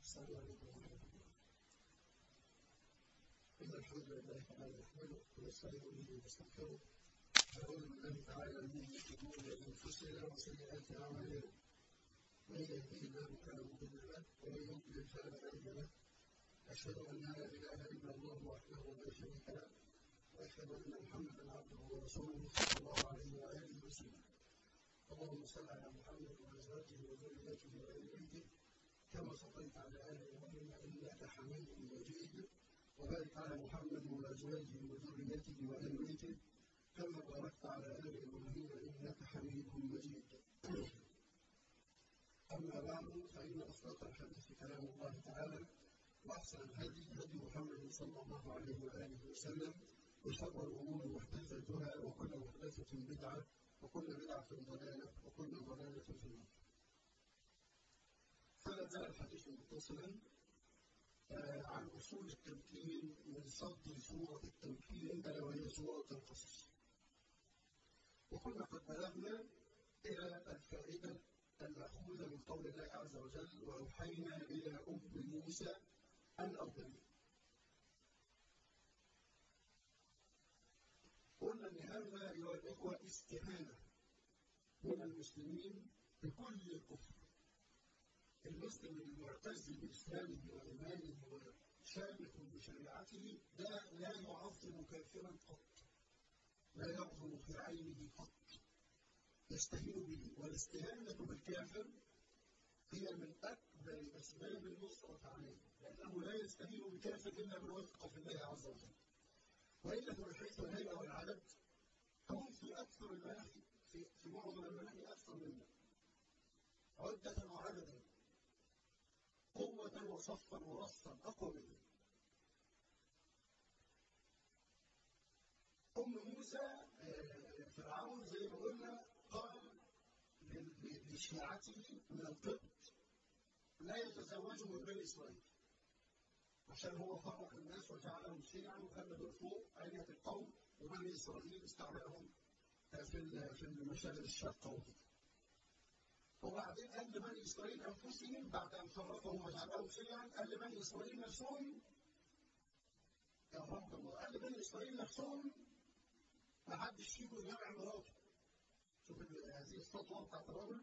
السلام عليكم ورحمة الله. إن الحمد لله تعالى نحمده ونستعين به ونستغفره ونعوذ بالله تعالى من شرور أنفسنا وسيئات أعمالنا. من يهده الله فلا مضل له ومن يضلل فلا هادي له. أشهد أن لا إله إلا الله وحده لا شريك له وأشهد أن محمدا عبده ورسوله صلى الله عليه وآله وسلم. اللهم صل على محمد وأزواجه وذريته وآل بيته كما صليت على آل إبراهيم إنك حميد مجيد وبارك على محمد وأزواجه وذريته وآل بيته كما باركت على آل إبراهيم إنك حميد مجيد أما بعد فإن أصدق الحديث كلام الله تعالى وأحسن الهدي هدي محمد صلى الله عليه وآله وسلم وشر الأمور محدثاتها وكل محدثة بدعة وكل بدعة ضلالة وكل ضلالة في النار. فلا زال الحديث متصلا عن أصول التمكين من صد سورة التمكين ألا وهي سورة القصص. وكنا قد بلغنا إلى الفائدة المأخوذة من قول الله عز وجل وأوحينا إلى أم موسى أن أرضيه. قلنا ان هذا ايها الاخوه استهانه من المسلمين بكل كفر المسلم المعتز باسلامه وايمانه وشامخ بشريعته ده لا يعظم كافرا قط لا يعظم في عينه قط يستهين به والاستهانه بالكافر هي من اكبر اسباب النصره عليه لانه لا يستهين بكافر الا بالوثق في الله عز وجل وإلا من حيث الهيئة والعدد هم في أكثر المناحي في, في معظم المناحي أكثر منا عدة وعددا قوة وصفا ورصا أقوى منا أم موسى فرعون زي ما قلنا قال لشيعته من القبط لا يتزوج من بني إسرائيل عشان هو فرق الناس وجعلهم شيعا وخلى دول فوق آلهة القوم وبني إسرائيل استعملهم في في المشاغل الشاقة وكده. وبعدين قال لبني إسرائيل أنفسهم بعد أن فرقهم وجعلهم شيعا قال لبني إسرائيل نفسهم يا رب الله قال لبني إسرائيل نفسهم ما حدش فيكم يجمع مراته. شوف هذه السطوة بتاعت الرجل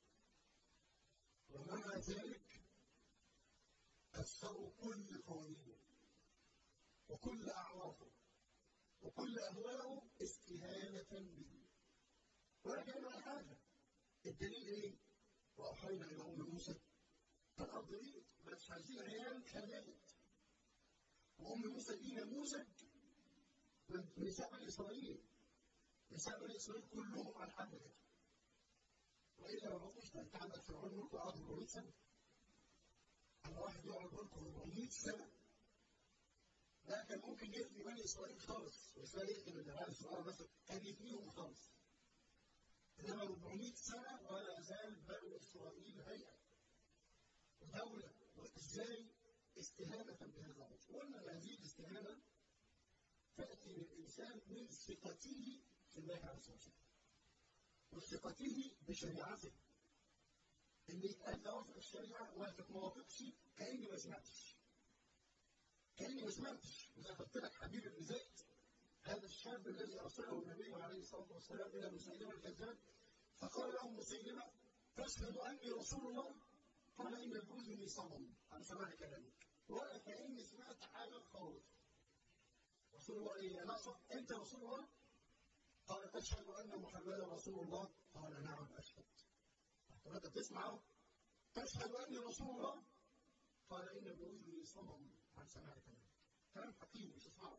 ومع ذلك كسروا كل قوانينه وكل أعرافه وكل أهواءه استهانة به ولا كان ولا حاجة الدليل إيه؟ وأوحينا إلى أم موسى الأرض دي بس عايزين عيال خلقت وأم موسى دي نموذج من نساء بني إسرائيل نساء بني إسرائيل كلهم على حد كده وإلا ما بقوش أنت عندك فرعون ملك أرض 400 سنة أما واحد يقعد ملك 400 سنة ده كان ممكن يخدم بني إسرائيل خالص مش بقى يخدم الجماعة الصغيرة بس كان يفنيهم خالص إنما 400 سنة ولا زال بني إسرائيل هيئة ودولة وإزاي استهانة بهذا الرجل قلنا هذه الاستهانة تأتي للإنسان من ثقته في الله عز وجل وثقته بشريعته ان يتقال ده وافق الشريعه وافق ما وافقش كاني ما سمعتش كاني ما سمعتش وزي قلت لك حبيب بن زيد هذا الشاب الذي ارسله النبي عليه الصلاه والسلام الى مسيلمه الكذاب فقال له مسيلمه تشهد اني رسول الله قال ان يجوزني صنم عن سماع كلامك ولا كاني سمعت حاجه خالص رسول الله ايه ناصر انت رسول الله قال تشهد ان محمدا رسول الله قال نعم اشهد طب انت بتسمع تشهد اني رسول الله قال ان باذني صمم عن سماع كلامك كلام حكيم مش اسمعه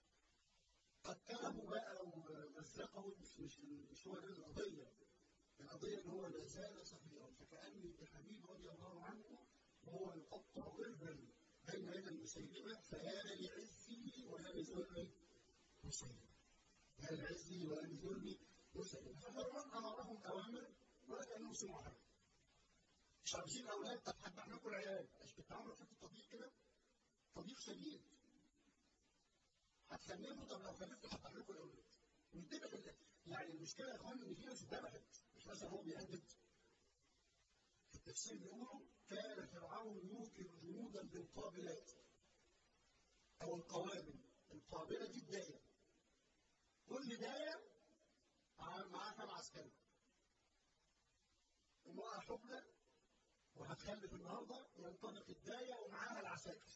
قتله بقى ومزقه مش مش مش هو دي القضيه القضيه ان هو لا زال صغيرا فكاني بحبيب رضي الله عنه وهو يقطع غربا بين يدي المسيلمه فيا لعزه ولا لذل مسيلمه يا لعزه ولا لذل مسيلمه ففرعون امرهم اوامر ولا كانهم سمعوا حاجه مش عاوزين اولاد طب هذبح لكم العيال مش بتعملوا في التطبيق كده تطبيق شديد هتخلفوا طب لو خلفتوا هذبح لكم الاولاد ويتذبح يعني المشكله يا اخوان ان في ناس اتذبحت مش مثلا هو بيهدد في التفسير بيقولوا كان فرعون يوكل جنود القابلات أو القوابل القابلة دي الداية كل داية معاها كم عسكري امرأة حبلى وهتخلف النهارده ينطلق الداية ومعاها العساكر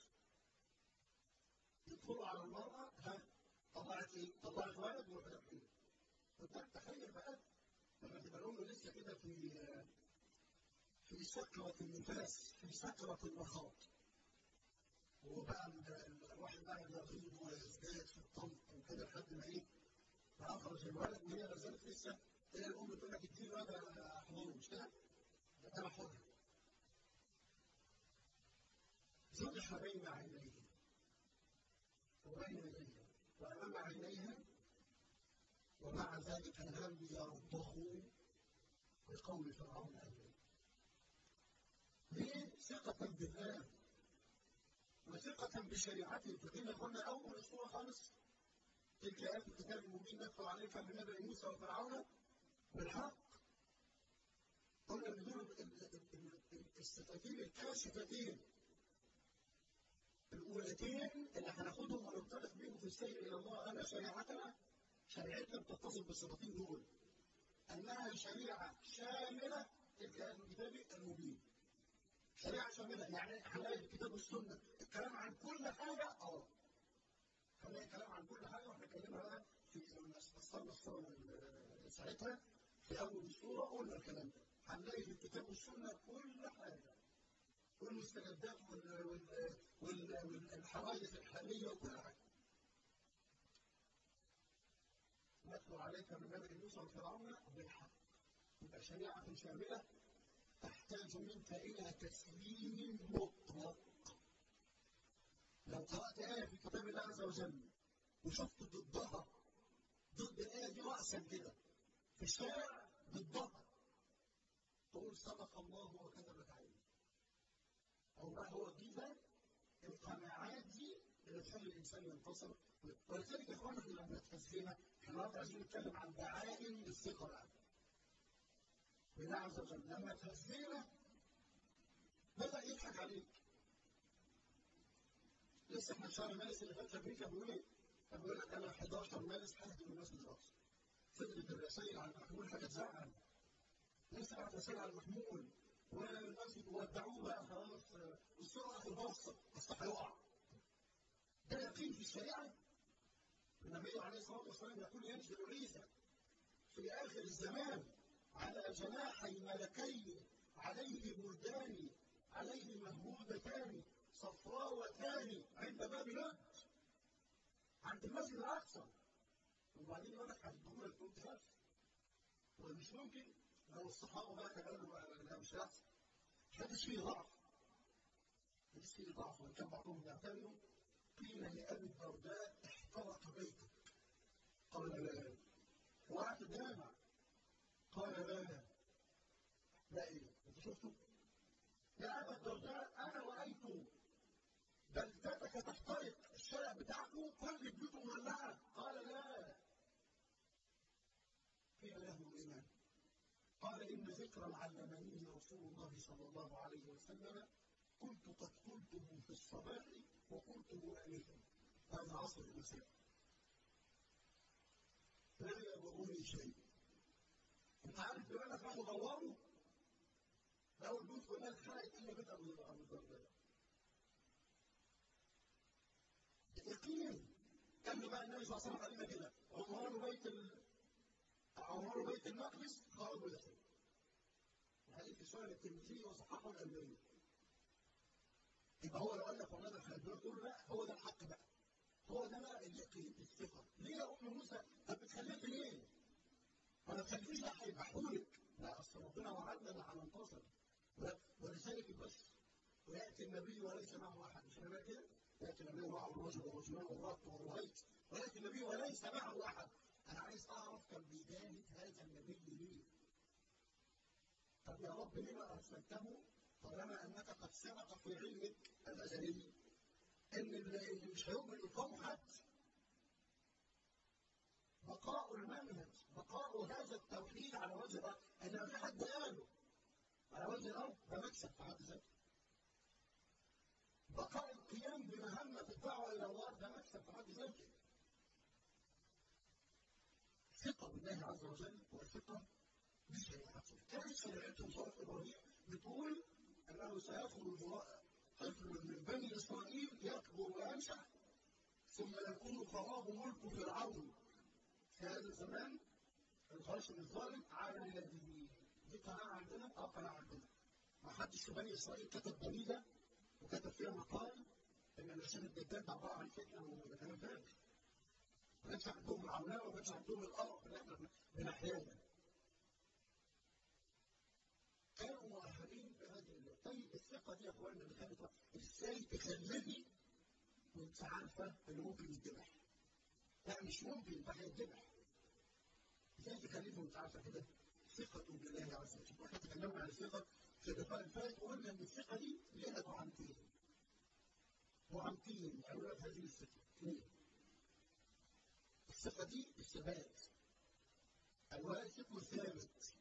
يدخلوا على المرأة ها طلعت ايه؟ طلعت ولد وولد ايه؟ فانت تخيل بقى لما تبقى الام لسه كده في في سكرة النفاس في سكرة المخاض وبقى الواحد بقى يغيب ويزداد في الطلق وكده لحد ما ايه فأخرج الولد وهي لا زالت لسه تلاقي الأم تقول لك اديني الولد أحضنه مش كده؟ أنا حر زرح بين عينيه وبين يديه وأمام عينيها ومع ذلك لم يرضه بقول فرعون أبدا ليه؟ ثقة بالله وثقة بشريعته فكنا قلنا أول الصورة خالص تلك آيات الكتاب المبين ندخل عليك بنبأ موسى وفرعون بالحق قلنا ان دول الصفتين الكاشفتين الاولتين اللي هناخدهم وننطلق بيهم في السير الى الله ان شريعتنا شريعتنا بتتصف بالصفتين دول انها شريعه شامله تلك ايات الكتاب المبين شريعه شامله يعني هنلاقي الكتاب والسنه الكلام عن كل حاجه اه هنلاقي الكلام عن كل حاجه واحنا اتكلمنا بقى في فصلنا الصوره ساعتها في اول الصوره قلنا الكلام ده هنلاقي في الكتاب والسنه كل حاجه والمستجدات والحوادث الحاليه وكل حاجه نتلو عليك من نبي موسى وفرعون بالحق يبقى شريعه شامله تحتاج منك الى تسليم مطلق لو قرات ايه في كتاب الله عز وجل وشفت ضدها ضد الايه دي راسا كده في الشارع ضدها تقول صدق الله وكذبت عيني او ما هو كده القناعات دي اللي تخلي الانسان ينتصر ولذلك يا اخوانا لما تفسرنا احنا النهارده عايزين نتكلم عن دعائم الثقه بقى بالله عز وجل لما تفسرنا بدا يضحك عليك لسه احنا شهر مارس اللي فات في امريكا بيقول ايه؟ بيقول لك انا 11 مارس ههدم المسجد الاقصى فضلت الرسائل على المحمول حاجه تزعل لسه بعت رسائل على المحمول والمسجد ودعوه بقى خلاص السرعه في البصه بس هيقع ده يقين في الشريعه النبي عليه الصلاه والسلام يقول ينزل عيسى في اخر الزمان على جناحي ملكين عليه بلدان عليه مهبوبتان صفراوتان عند باب لد عند المسجد الاقصى وبعدين يقول لك هتدخل تقول تخاف ومش ممكن لو الصحابه بقى كانوا لا مش هيحصل حدث فيه ضعف حدث فيه ضعف وان كان بعضهم يعتبروا قيل لابي الدرداء احترق بيتك قال لا وقعت جامع قال لا لا ايه انت شفته يا ابا الدرداء انا رايت بلدتك تحترق الشارع بتاعكم كل البيوت مولعه قال لا قيل له الايمان قال ان ذكرا علمنيه رسول الله صلى الله عليه وسلم كنت قد قلته في الصباح وقلته انفا هذا عصر المساء لا يضرني شيء انت عارف بما انك راحوا دوروا لو البيوت كلها اتحرقت الا بيت ابو الدرداء يقين كان بقى النبي صلى الله عليه وسلم كده عمران بيت ال... عمران بيت المقدس خرجوا داخل الحديث في سنن الترمذي وصححه الالباني يبقى هو لو قال لك والله ده الخلدون تقول لا هو ده الحق بقى هو ده بقى اليقين الثقه ليه يا ام موسى طب بتخليك ليه؟ ما تخليكيش لا هيبحولك لا اصل ربنا وعدنا ان هننتصر ولذلك بس وياتي النبي وليس معه احد مش انا كده؟ ياتي النبي معه الرجل والرجلان والرهط والرهيط وياتي النبي وليس معه احد انا عايز اعرف كان بيجاهد هذا النبي ليه؟ طب يا رب لما ارسلته طالما انك قد سبق في علمك الازلي ان اللي مش هيؤمن يقام حد بقاء المنهج بقاء هذا التوحيد على وجه الارض ان في حد قاله على وجه الارض ده مكسب في حد ذاته بقاء مكسب في حد ذاته ثقة بالله عز وجل وثقة بشريعته كانت شريعته صلاة إبراهيم بتقول أنه سيخرج طفل من بني إسرائيل يكبر وينشأ ثم يكون فراغ ملك فرعون في هذا الزمان الغاشم الظالم عالم الدين دي قناعة عندنا أو قناعة عندنا ما حدش في بني إسرائيل كتب بريدة وكتب فيها مقال إن المسيح الدجال ده عبارة عن فتنة وكلام فارغ ما كانش عندهم العولمه وما كانش عندهم القرف اللي احنا بنحياه كانوا مؤهلين بهذه طيب الثقه دي يا اخوانا اللي كانت ازاي تخليني وانت عارفه اللي ممكن يتذبح لا مش ممكن ده هيتذبح ازاي تخليني وانت عارفه كده ثقة بالله عز وجل واحنا تكلمنا عن الثقة في اللقاء اللي فات وقلنا ان الثقة دي لها دعامتين دعامتين يعملوا هذه الثقة اثنين الثقة دي الثبات الواثق والثابت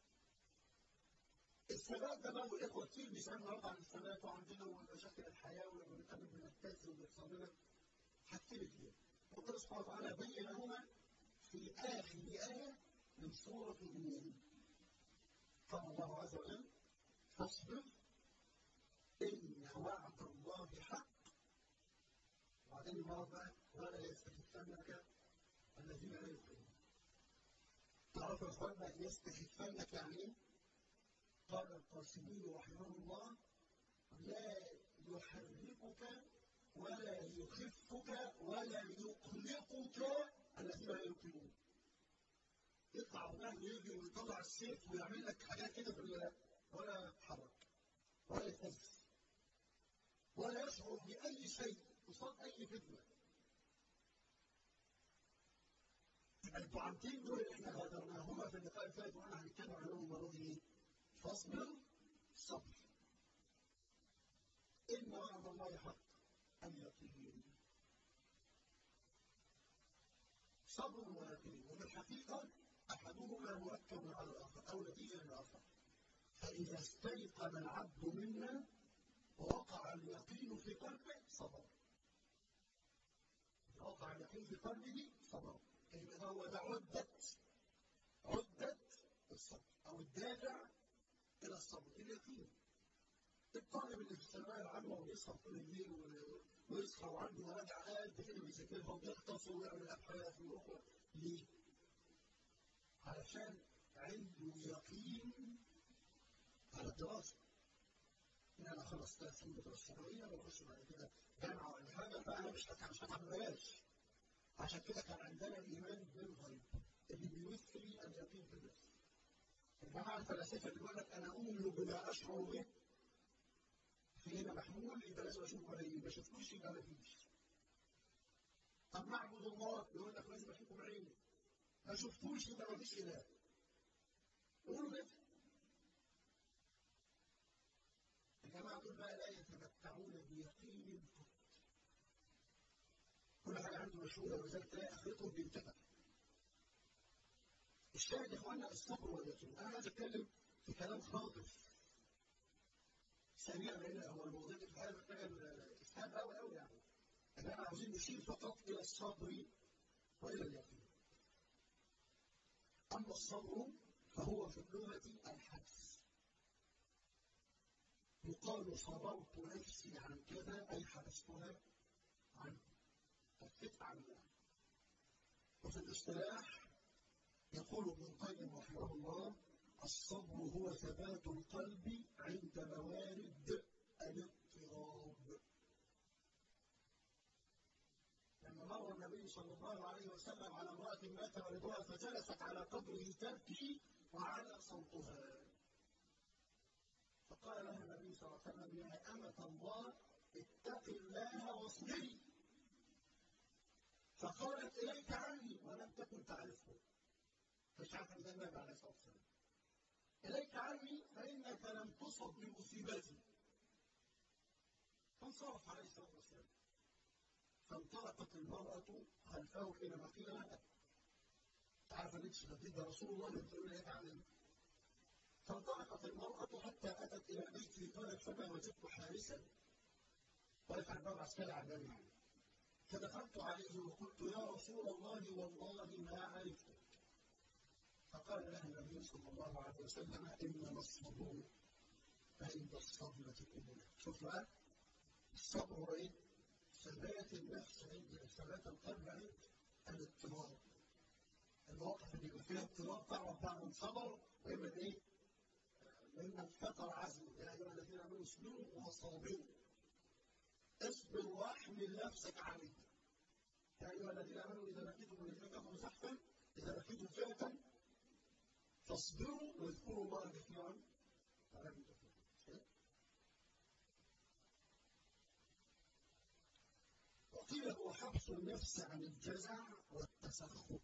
الثبات ده بقى الإخوة كتير بيسألوا النهارده عن الثبات وعندنا ومشاكل الحياة ولما بنتقابل بنهتز وبيحصل لنا حاجتين اثنين ربنا سبحانه وتعالى بينهما في آخر آية من سورة النور قال الله عز وجل فاصبر إن وعد الله حق وبعدين المرض بقى ولا يستخفنك الذين لا يؤمنون تعرف يا اخوانا يستخفنك يعني ايه؟ قال القاسمي رحمه الله لا يحركك ولا يخفك ولا يقلقك الذين لا يؤمنون يطلع الله ويجي ويطلع السيف ويعمل لك حاجات كده في ولا يتحرك ولا يهتز ولا يشعر بأي شيء قصاد أي فتنة الدعامتين دول اللي احنا غادرناهما في اللقاء اللي فات وانا هنتكلم عنهم المره دي ايه؟ فاصبر صبر ان وعد الله حق اليقين صبر ويقين وبالحقيقه احدهما مركب على الاخر او نتيجه للاخر فاذا استيقن العبد منا ووقع اليقين في قلبه صبر وقع اليقين في قلبه صبر يبقى هو ده عدة عدة الصبر أو الدافع إلى الصبر اليقين الطالب اللي في الثانوية العامة ويسهر طول الليل ويصحى وعنده مراجعة قد كده بيذاكرها وبيختصر ويعمل أبحاث ويخرج ليه؟ علشان عنده يقين على الدراسة إن أنا خلصت ثلاث سنين الثانوية وأخش بعد كده جامعة ولا حاجة فأنا مش هتعب ببلاش عشان كده كان عندنا الايمان بالغيب اللي بيمثل اليقين في النفس. الجماعه الفلاسفه اللي يقول لك انا اؤمن بما اشعر به في هنا محمول يبقى لازم اشوف بعيني ما شفتوش يبقى ما فيش. طب نعبد الله يقول لك لازم اشوفه بعيني. ما شفتوش يبقى ما فيش اله. قولوا كده. الجماعه دول بقى لا يتمتعون بيقين قط. كل حاجه عنده مشهوره ولذلك تلاقي اخرتهم بينتهى. الشاهد يا اخوانا الصبر واليقين، انا عايز اتكلم في كلام خاطف. سريع لان هو الموضوع ده في الحقيقه محتاج اسهاب قوي قوي يعني. احنا عاوزين نشير فقط الى الصبر والى اليقين. اما الصبر فهو في اللغه الحبس. يقال صبرت نفسي عن كذا اي حبستها عنه. فكت عنها وفي الاصطلاح يقول ابن القيم رحمه الله الصبر هو ثبات القلب عند موارد الاضطراب لما مر النبي صلى الله عليه وسلم على امرأة مات ولدها فجلست على قبره تبكي وعلى صوتها فقال لها النبي صلى الله عليه وسلم يا أمة الله اتق الله واصبري فقالت إليك عني ولم تكن تعرفه مش عارفة إذا النبي عليه الصلاة والسلام إليك عني فإنك لم تصب بمصيبتي فانصرف عليه الصلاة والسلام فانطلقت المرأة خلفه حينما قيل لها تعرف ان انت ده رسول الله اللي بتقول لي عني فانطلقت المرأة حتى أتت إلى بيتي قالت فما وجدت حارسا واقف على الباب عسكري على الباب يعني فدخلت عليه وقلت يا رسول الله والله ما عرفتك فقال له النبي صلى الله عليه وسلم انما الصبر عند الصدمه الاولى شوف بقى الصبر هو ايه؟ ثبات النفس عند ثبات القلب عند الاضطراب المواقف اللي يبقى فيها اضطراب تعرف بقى من صبر ومن ايه؟ ممن فتر عزمه يا ايها الذين امنوا اصبروا وصابروا اصبر واحمل نفسك عليه يا ايها الذين امنوا اذا لقيتم الذين كفروا زحفا اذا لقيتم فئه فاصبروا واذكروا الله كثيرا فلم تفلحوا وقيل هو حبس النفس عن الجزع والتسخط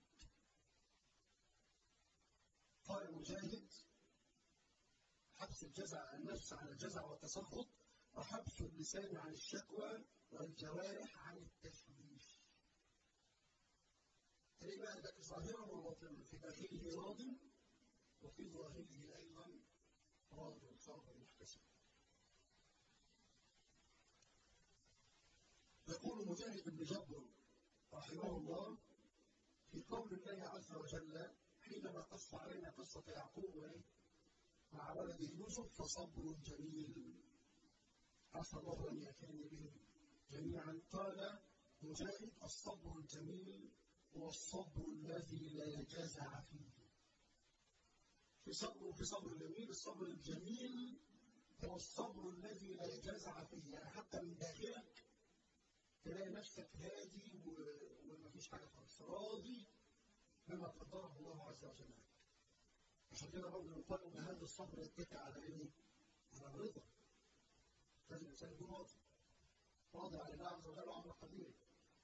قال مجاهد حبس الجزع النفس عن الجزع والتسخط وحبس اللسان عن الشكوى والجوارح عن التشويش الإيمان ذاك ظاهرا وباطنا في داخله راض وفي ظاهره أيضا راض صابر محتسب يقول مجاهد بن جبر رحمه الله في قول الله عز وجل حينما قص علينا قصة يعقوب مع ولده يوسف فصبر جميل عسى الله أن يأتيني به جميعا قال مجاهد الصبر الجميل هو الصبر الذي لا جزع فيه في صبر في صبر جميل الصبر الجميل هو الصبر الذي لا جزع فيه يعني حتى من داخلك تلاقي نفسك هادي ومفيش حاجه خالص راضي بما قدره الله عز وجل لك عشان كده برضه يقال ان هذا الصبر يتكئ على ايه؟ على الرضا لازم الانسان يكون راضي راضي على الله عز وجل وعمل قديره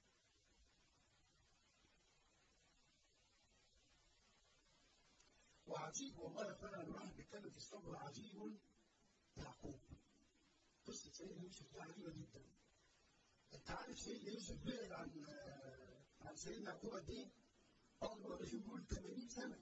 وعجيب والله فعلا الواحد بيتكلم في الصبر عجيب يعقوب قصه سيدنا يوسف دي عجيبه جدا انت عارف سيدنا يوسف بعد عن عن سيدنا يعقوب قد ايه؟ اكبر ما يقول 80 سنه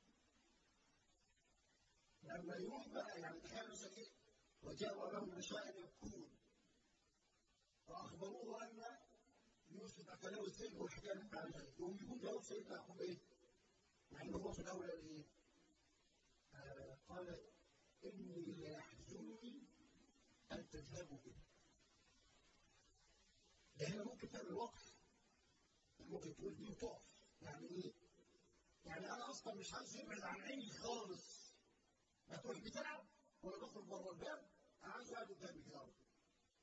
لما يروح بقى يعني تخيل مثلا ايه؟ وجاء لهم نساء يبكون فاخبروه ان يوسف اكله الذئب والحكايه اللي انت عارفها يقوم يكون جواب سيدنا يعقوب ايه؟ مع انه هو في الاول قال ايه؟ آه قال اني ليحزنني ان تذهبوا به ده هنا ممكن تعمل وقف ممكن تقول دي وتقف يعني ايه؟ يعني انا اصلا مش عايز يبعد عن عيني خالص لا تروح بتلعب ولا تخرج بره الباب انا عايز اقعد قدامي كده على طول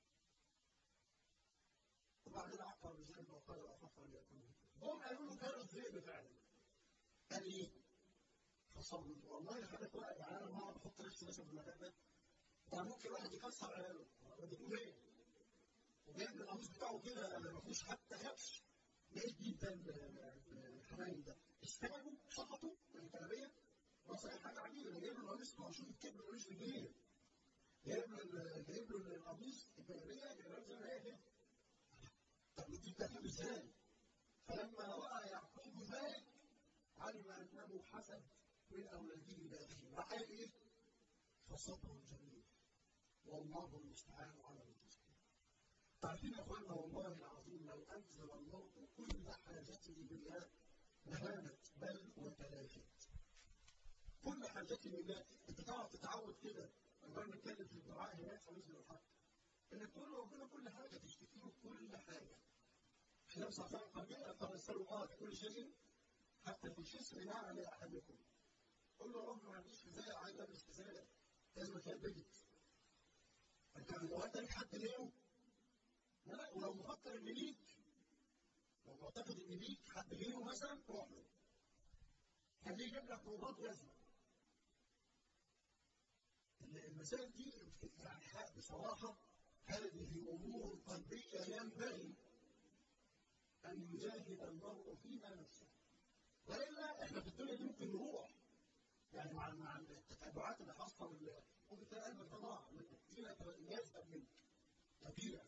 وبعدين عقر الذئب وقال اخاف ان يكون هم قالوا له كان الذئب فعلا قال ايه؟ فصبر والله حضرتك واقع يعني انا ما بحط نفسي مثلا في المكان ده ده ممكن واحد يكسر عياله بتقول ايه؟ وجايب القميص بتاعه كده ما فيهوش حتى خبش بعيد جدا الحنين ده استوعبوا سقطوا من الكلابيه بص حاجه عجيبه جايب له القميص ما شوف الكبر ملوش رجلين جايب له جايب له القميص الكلابيه جايبها زي ما هي كده طب دي بتعمل ازاي؟ فلما راى يعقوب ذلك علم انه حسد من اولاده لاخيه راح قال ايه؟ فصبر جميل والله المستعان على المتسلمين عارفين يا اخوانا والله العظيم لو انزل الله كل حاجته بالله لهانت بل وتلاشت كل حاجته بالله انت تعرف تتعود كده لما نتكلم في الدعاء هناك فنزل الحق انك تقول ربنا كل حاجه تشتكي له كل حاجه في نفس الوقت قبل فنسال الله في كل شيء حتى في جسم نعم لاحدكم قول له يا رب ما عنديش كفايه عايز البس كفايه لازم اتثبت انت لو انت ليك حد اليوم لا ولو مفكر ان ليك لو معتقد ان ليك حد غيره مثلا روح له خليه يجيب لك روبات وزن المسائل دي يعني بصراحه هذه امور قلبيه ينبغي ان يجاهد المرء فيها نفسه والا احنا في الدنيا دي ممكن نروح يعني مع مع التتبعات اللي حاصله ممكن تلاقي قلبك ضاع فينا يذهب منك كثيرا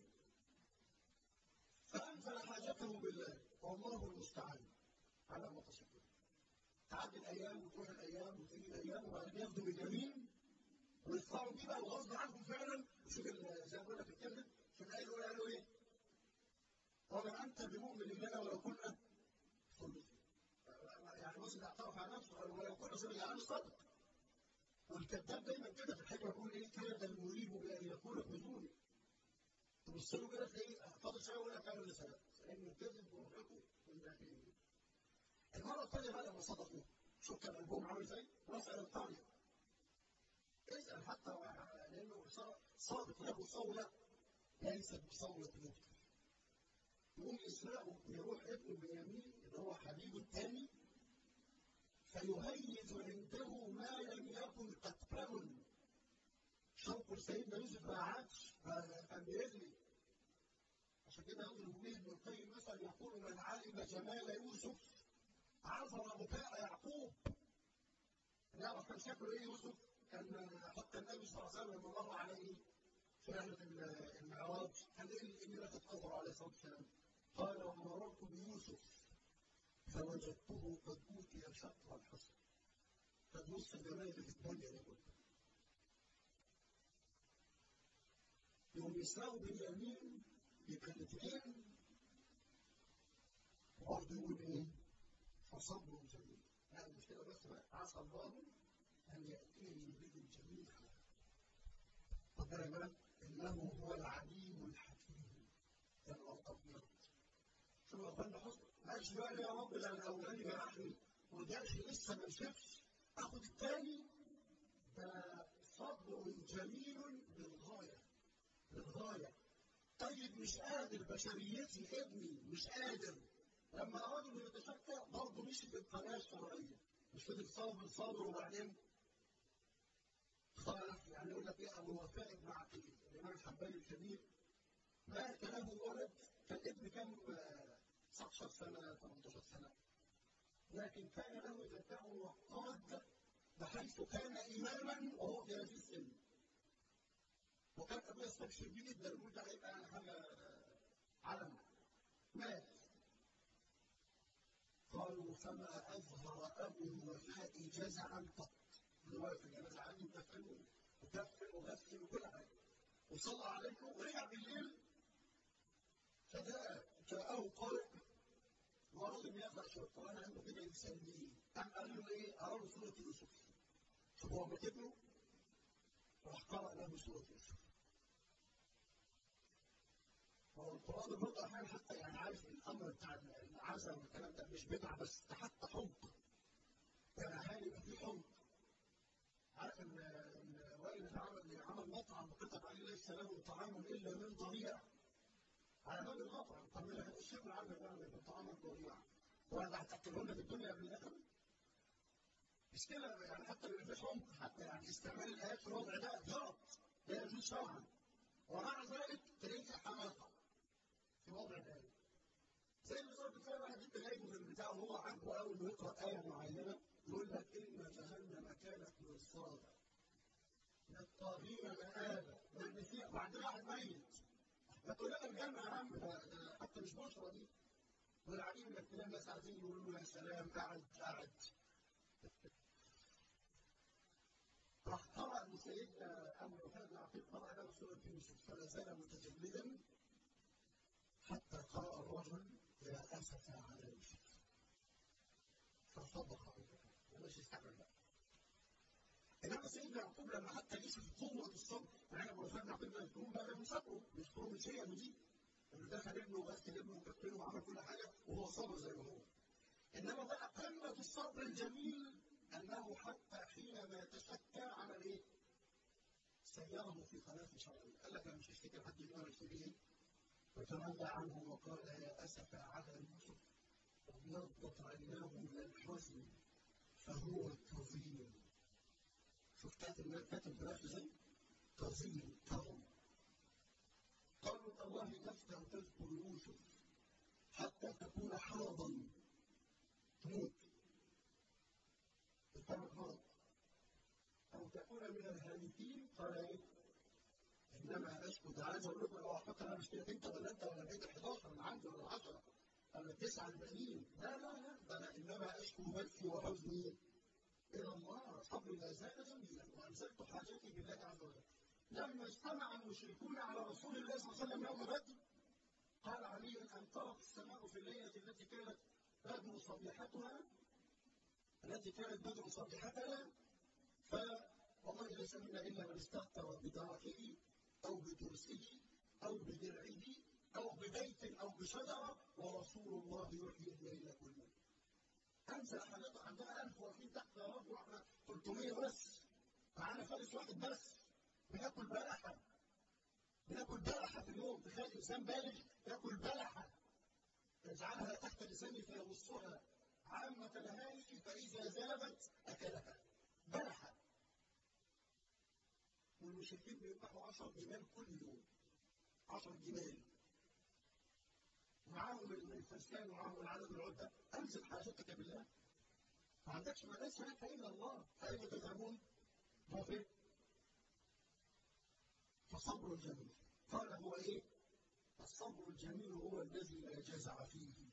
فأنزل حاجته بالله والله المستعان على ما تصفون تعدي الأيام وتروح الأيام وتيجي الأيام وبعدين ياخدوا باليمين ويطلعوا بيه بقى وغصب عنهم فعلا شوف زي ما بقول لك الكلمة في الآية الأولى قالوا إيه؟ وما أنت بمؤمن لنا ولو كنا ثلثين يعني مسلم اعترف على نفسه قال ولو كنا ثلثين يعني صدق والكذاب دايما كده في الحكمه يقول ايه كاد المريب بان يكون حزوني تبص له كده تلاقيه فاضل شويه ولا كان اللي سبب لان الكذب وحكم من داخله المره الثانيه بقى لما صدقوا شوف كان قلبهم عامل ازاي واسال القريه اسال حتى لانه صادق له صوله ليست بصوله مبتر يقوم يسرقه يروح ابن بنيامين اللي هو حبيبه الثاني فيهيج عنده ما لم يكن قد كمل شوق سيدنا يوسف ما عادش كان بيغلي عشان كده يقول به ابن القيم مثلا يقول من علم جمال يوسف عذر بكاء يعقوب نعرف كان شكله ايه يوسف كان حتى النبي صلى الله عليه وسلم لما مر عليه في رحله المعراج كان ايه اللي لا تتقدر عليه الصلاه والسلام قال ومررت بيوسف فوجدته قد اوتي شطر الحسن قد نص الجمال اللي في الدنيا دي كلها يوم يسرقوا بنيامين يبقى الاثنين وبرضه يقول ايه؟ فصبر جميل لا مش كده بس بقى عسى الله ان ياتيني بهم جميعا ربنا يقول انه هو العليم الحكيم كان الطبيعي شوف ربنا حسن ماشي بقى يا رب ده الاولاني جرحني وجرحي لسه ما نشفش اخد الثاني ده صبر جميل للغايه للغايه طيب مش قادر بشريتي ابني مش قادر لما اراد انه يتشكى برضه مشي في القناه الشرعيه مش فضل صابر صابر وبعدين خالف يعني يقول لك ايه ابو وفاء بن عقيل الامام الحباني الكبير مات له ولد كان ابن كان 19 سنه 18 سنه لكن كان له ذكاء وقاد بحيث كان اماما وهو في هذه السن وكان ابويا يستبشر بيه جدا يقول ده هيبقى حاجه علم مات قالوا فما اظهر ابو الوفاء جزعا قط الروايه في الجنازه عندي وكفن وكفن وغسل وكل حاجه وصلى عليكم ورجع بالليل فجاء جاءه قارئ ورد يقرا في القران عنده كده يسليه قام قال له ايه؟ ارى له سوره يوسف فهو كاتب له راح قرأ له سورة يوسف. هو القرآن برضه أحيانا حتى يعني عارف الأمر بتاع العزم والكلام ده مش بدعة بس ده حتى حب. يعني أحيانا يبقى في حب. عارف إن الراجل اللي عمل اللي عمل مطعم وكتب عليه ليس له طعام إلا من ضريع. على باب المطعم، طب ما الشيخ عندك بقى طعام الضريع. ولا هتاكلوا لنا في الدنيا قبل الآخرة؟ مش كده يعني حتى لو مفيش عمق حتى يعني استعمال الايات في الوضع ده غلط لا يجوز شرعا ومع ذلك تلاقي في حماقه في وضع الايه زي بالظبط كده واحد انت جايبه في البتاع وهو عاجبه قوي انه يقرا ايه معينه يقول لك ان جهنم كانت مرصادا للطاغين مآبا لان فيها وبعدين واحد ميت ما تقول لنا الجنه يا عم حتى مش بشرى دي والعجيب انك تلاقي ناس عايزين يقولوا له يا سلام قاعد قاعد راح قرأ لسيدنا أبو وفاء بن عقيل قرأ له سورة يوسف فلا زال متجمدا حتى قرأ الرجل يا أسف على يوسف فصدق ومش يستعمل بقى إنما سيدنا يعقوب لما حتى يوسف قوة الصبر يعني أبو وفاء بن عقيل يذكرون بقى من صبره يذكرون من شيء دي إنه دخل ابنه وغسل ابنه وكفله وعمل كل حاجة وهو صبر زي ما هو إنما بقى قمة الصبر الجميل أنه حتى حينما يتشكى عمل إيه؟ سيره في خلاف شرعي، قال لك أنا مش هشتكي لحد يقول في إيه؟ فتولى عنه وقال يا أسف على يوسف ابيضت عيناه من الحزن فهو كظيم. شوف كاتب كاتب بنفسه ازاي؟ كظيم كظم. قالوا تالله تفتح تذكر يوسف حتى تكون حرضا تموت الطرق مرض أو تكون من الهالكين قال إيه؟ إنما أشكو ده عايز أقول لكم لو أحط أنا مشكلة أنت ولا أنت ولا بقيت ال 11 من عندي ولا 10 ولا التسعة الباقيين لا لا لا ده أنا إنما أشكو بثي وحزني إلى الله صبري لا زال جميلا وأنزلت حاجتي بالله عز وجل لما اجتمع المشركون على رسول الله صلى الله عليه وسلم يوم بدر قال علي أن طرت السماء في الليلة التي كانت بدر صبيحتها التي كانت بدر صبيحتها فوالله ليس منا إلا من استهتر بدركه أو بترسه أو بدرعه أو ببيت أو بشجرة ورسول الله يحيي الليل كله. أنزل حضرتك عندنا 1000 واقفين تحت يا رب واحنا 300 بس معانا فارس واحد بس بناكل بلحة بناكل بلحة في اليوم تخيل إنسان بالغ ياكل بلحة يجعلها تحت لسانه فيمصها عامة الهائل فإذا ذابت أكلها بلحة والمشركين بيذبحوا 10 جمال كل يوم 10 جمال معاهم الفرسان ومعاهم العدد العدة أنزل حاجتك بالله ما عندكش ما ليس هناك إلا الله فأين تذهبون؟ ما في فصبر جميل قال هو إيه؟ الصبر الجميل هو الذي لا جزع فيه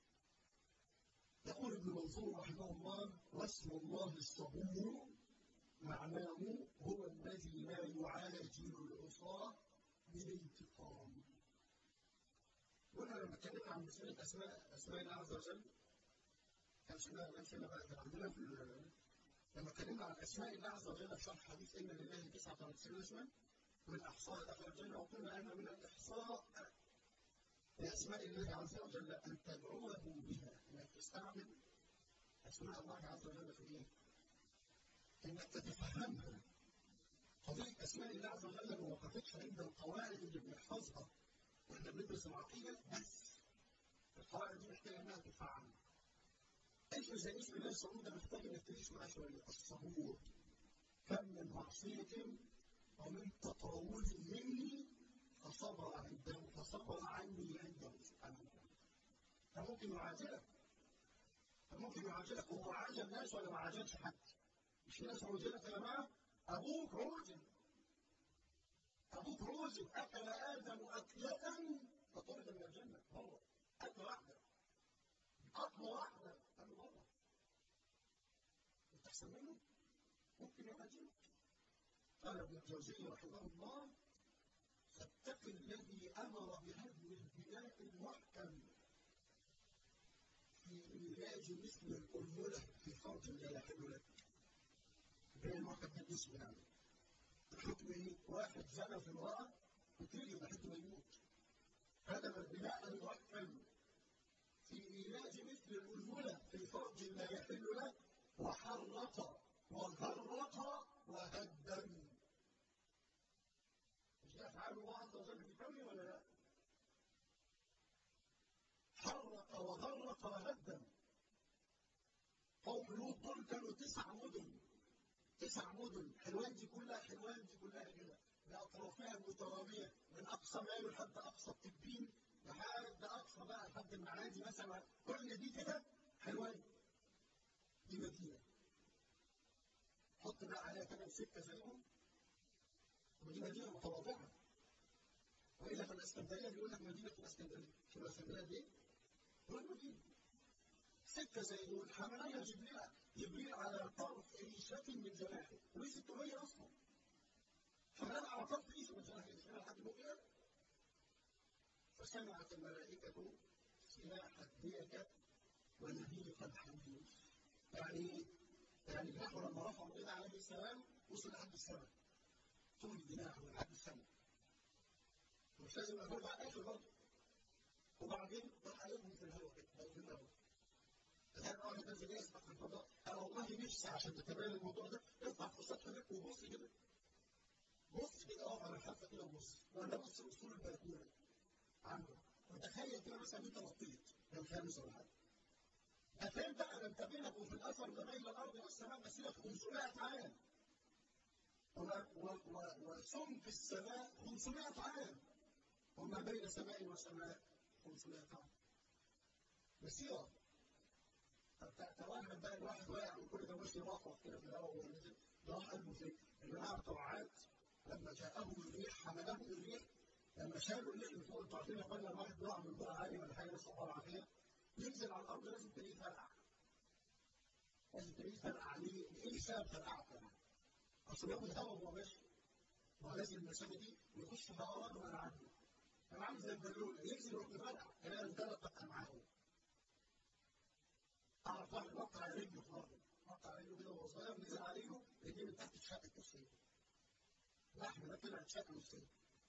يقول ابن منصور رحمه الله واسم الله الصبور معناه هو الذي لا يعاجل العصاة بالانتقام وانا لما اتكلمنا عن مسألة أسماء أسماء الله عز وجل كان شباب كان شباب كان عندنا في لما اتكلمنا عن أسماء الله عز وجل في شرح حديث إن لله 99 اسما من أحصاء دخل الجنة وقلنا أن من الإحصاء لأسماء الله عز وجل أن تدعوه بها أنك تستعمل أسماء الله عز وجل في إيه؟ انك تتفهمها قضيه اسماء الله عز وجل ما وقفتش عند القواعد اللي بنحفظها واحنا بندرس العقيده بس القواعد دي محتاجه انها تفعل اسم زي اسم الله الصبور ده محتاج انك تعيش معاه شويه الصبور كم من معصيه ومن تطاول مني فصبر عنده فصبر عني عنده سبحانه وتعالى فممكن يعاجلك فممكن يعاجلك هو عاجل ناس ولا ما عاجلش حد مش في ناس عوزلت يا جماعه ابوك عوزل ابوك عوزل اكل ادم اكله فطرد من الجنه مره اكله واحده قطمه واحده قال مره انت احسن منه ممكن يعجبك قال ابن الجوزي رحمه الله فاتق الذي امر بهدم البناء المحكم في علاج مثل الأرملة في فرج لا يحل لك غير المحكم ده اسمه يعني الحكم ايه؟ واحد زنى في امرأة وتيجي لحد ما يموت هدم البناء المحكم في علاج مثل الأرملة في فرج لا يحل له وحرق وغرق وهدم مش ده أفعال الله عز وجل في كونه ولا لا؟ حرق وغرق وهدم قوم لوط دول كانوا تسع مدن تسع مدن حلوان دي كلها حلوان دي كلها كده باطرافها المتراميه من اقصى مايو لحد اقصى التبين لحد اقصى بقى لحد المعادي مثلا كل دي كده حلوان دي مدينه حط بقى عليها كمان سكه زيهم ودي مدينه متواضعه والا في الاسكندريه بيقول لك مدينه الاسكندريه شو الاسكندريه دي؟ هو المدينه سكه زي دول حملها جبريل جبريل على طرف ريشه من جناحه وليه 600 اصلا حملها على طرف ريشه من جناحه اسمها لحد مؤمن فسمعت الملائكه سلاح الديكه ونبيق الحديد يعني يعني النحو لما رفعوا الى عليه السلام وصل لحد السماء طول الجناح لحد السماء مش لازم اقول بقى اخر برضه وبعدين راح يرمي في الهواء كده في الهواء الان واحد نازل يسبح في الفضاء انا والله نفسي عشان تتابع الموضوع ده اطلع في السطح هناك وبص كده بص كده اقف على الحافه كده وبص ولا بص اصول البلكونه عنده وتخيل كده مثلا انت نطيت لو خامس ولا حاجه تخيل بقى ده انت بينك وفي الاثر ما بين الارض والسماء مسيره 500 عام وسمك السماء 500 عام وما بين سماء وسماء 500 عام مسيرة توهم بقى الواحد واقع وكل ده ماشي يرفرف كده في الهواء وهو نزل ده راح قلبه فين؟ الجماعة الطوعات لما جاءهم الريح حملهم الريح لما شالوا الريح من فوق انتوا عارفين يا اخوانا الواحد بيقع من دور عالي ولا حاجه نسال الله العافيه ينزل على الارض لازم تلاقيه فرقع لازم تلاقيه فرقع عليه ايه سبب فرقعته يعني؟ اصل بياخد هواء وهو ماشي هو لازم المسافه دي يخش في هواء وانا عنده انا عامل زي البالون ينزل يروح يفرقع كمان انطلقت امعاءه اعرف واحد وقع رجله في مره وقع رجله كده وهو صغير نزل عليه رجليه من تحت اتشقت نصين لحم ده طلع اتشق نصين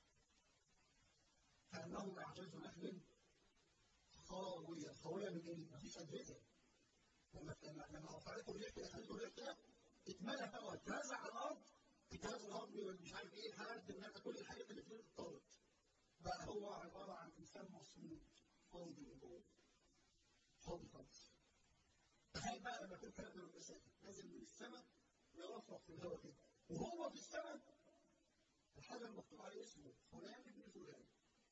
كانهم اعجاز نخل خاويه خاويه من ايه؟ مفيش اجهزه لما لما رفعته الريح كده خليته الريح كده اتملى هواء اترزع على الارض الجهاز الهضمي مش عارف ايه الحراره الدماغ كل الحاجات اللي فيه اتطرت بقى هو عباره عن انسان مصمود فاضي جوه فاضي خالص تخيل بقى لما يكون كلام المسافه نازل من السماء يرفرف في الهواء كده وهو في السماء الحاجه المكتوب عليه اسمه فلان ابن فلان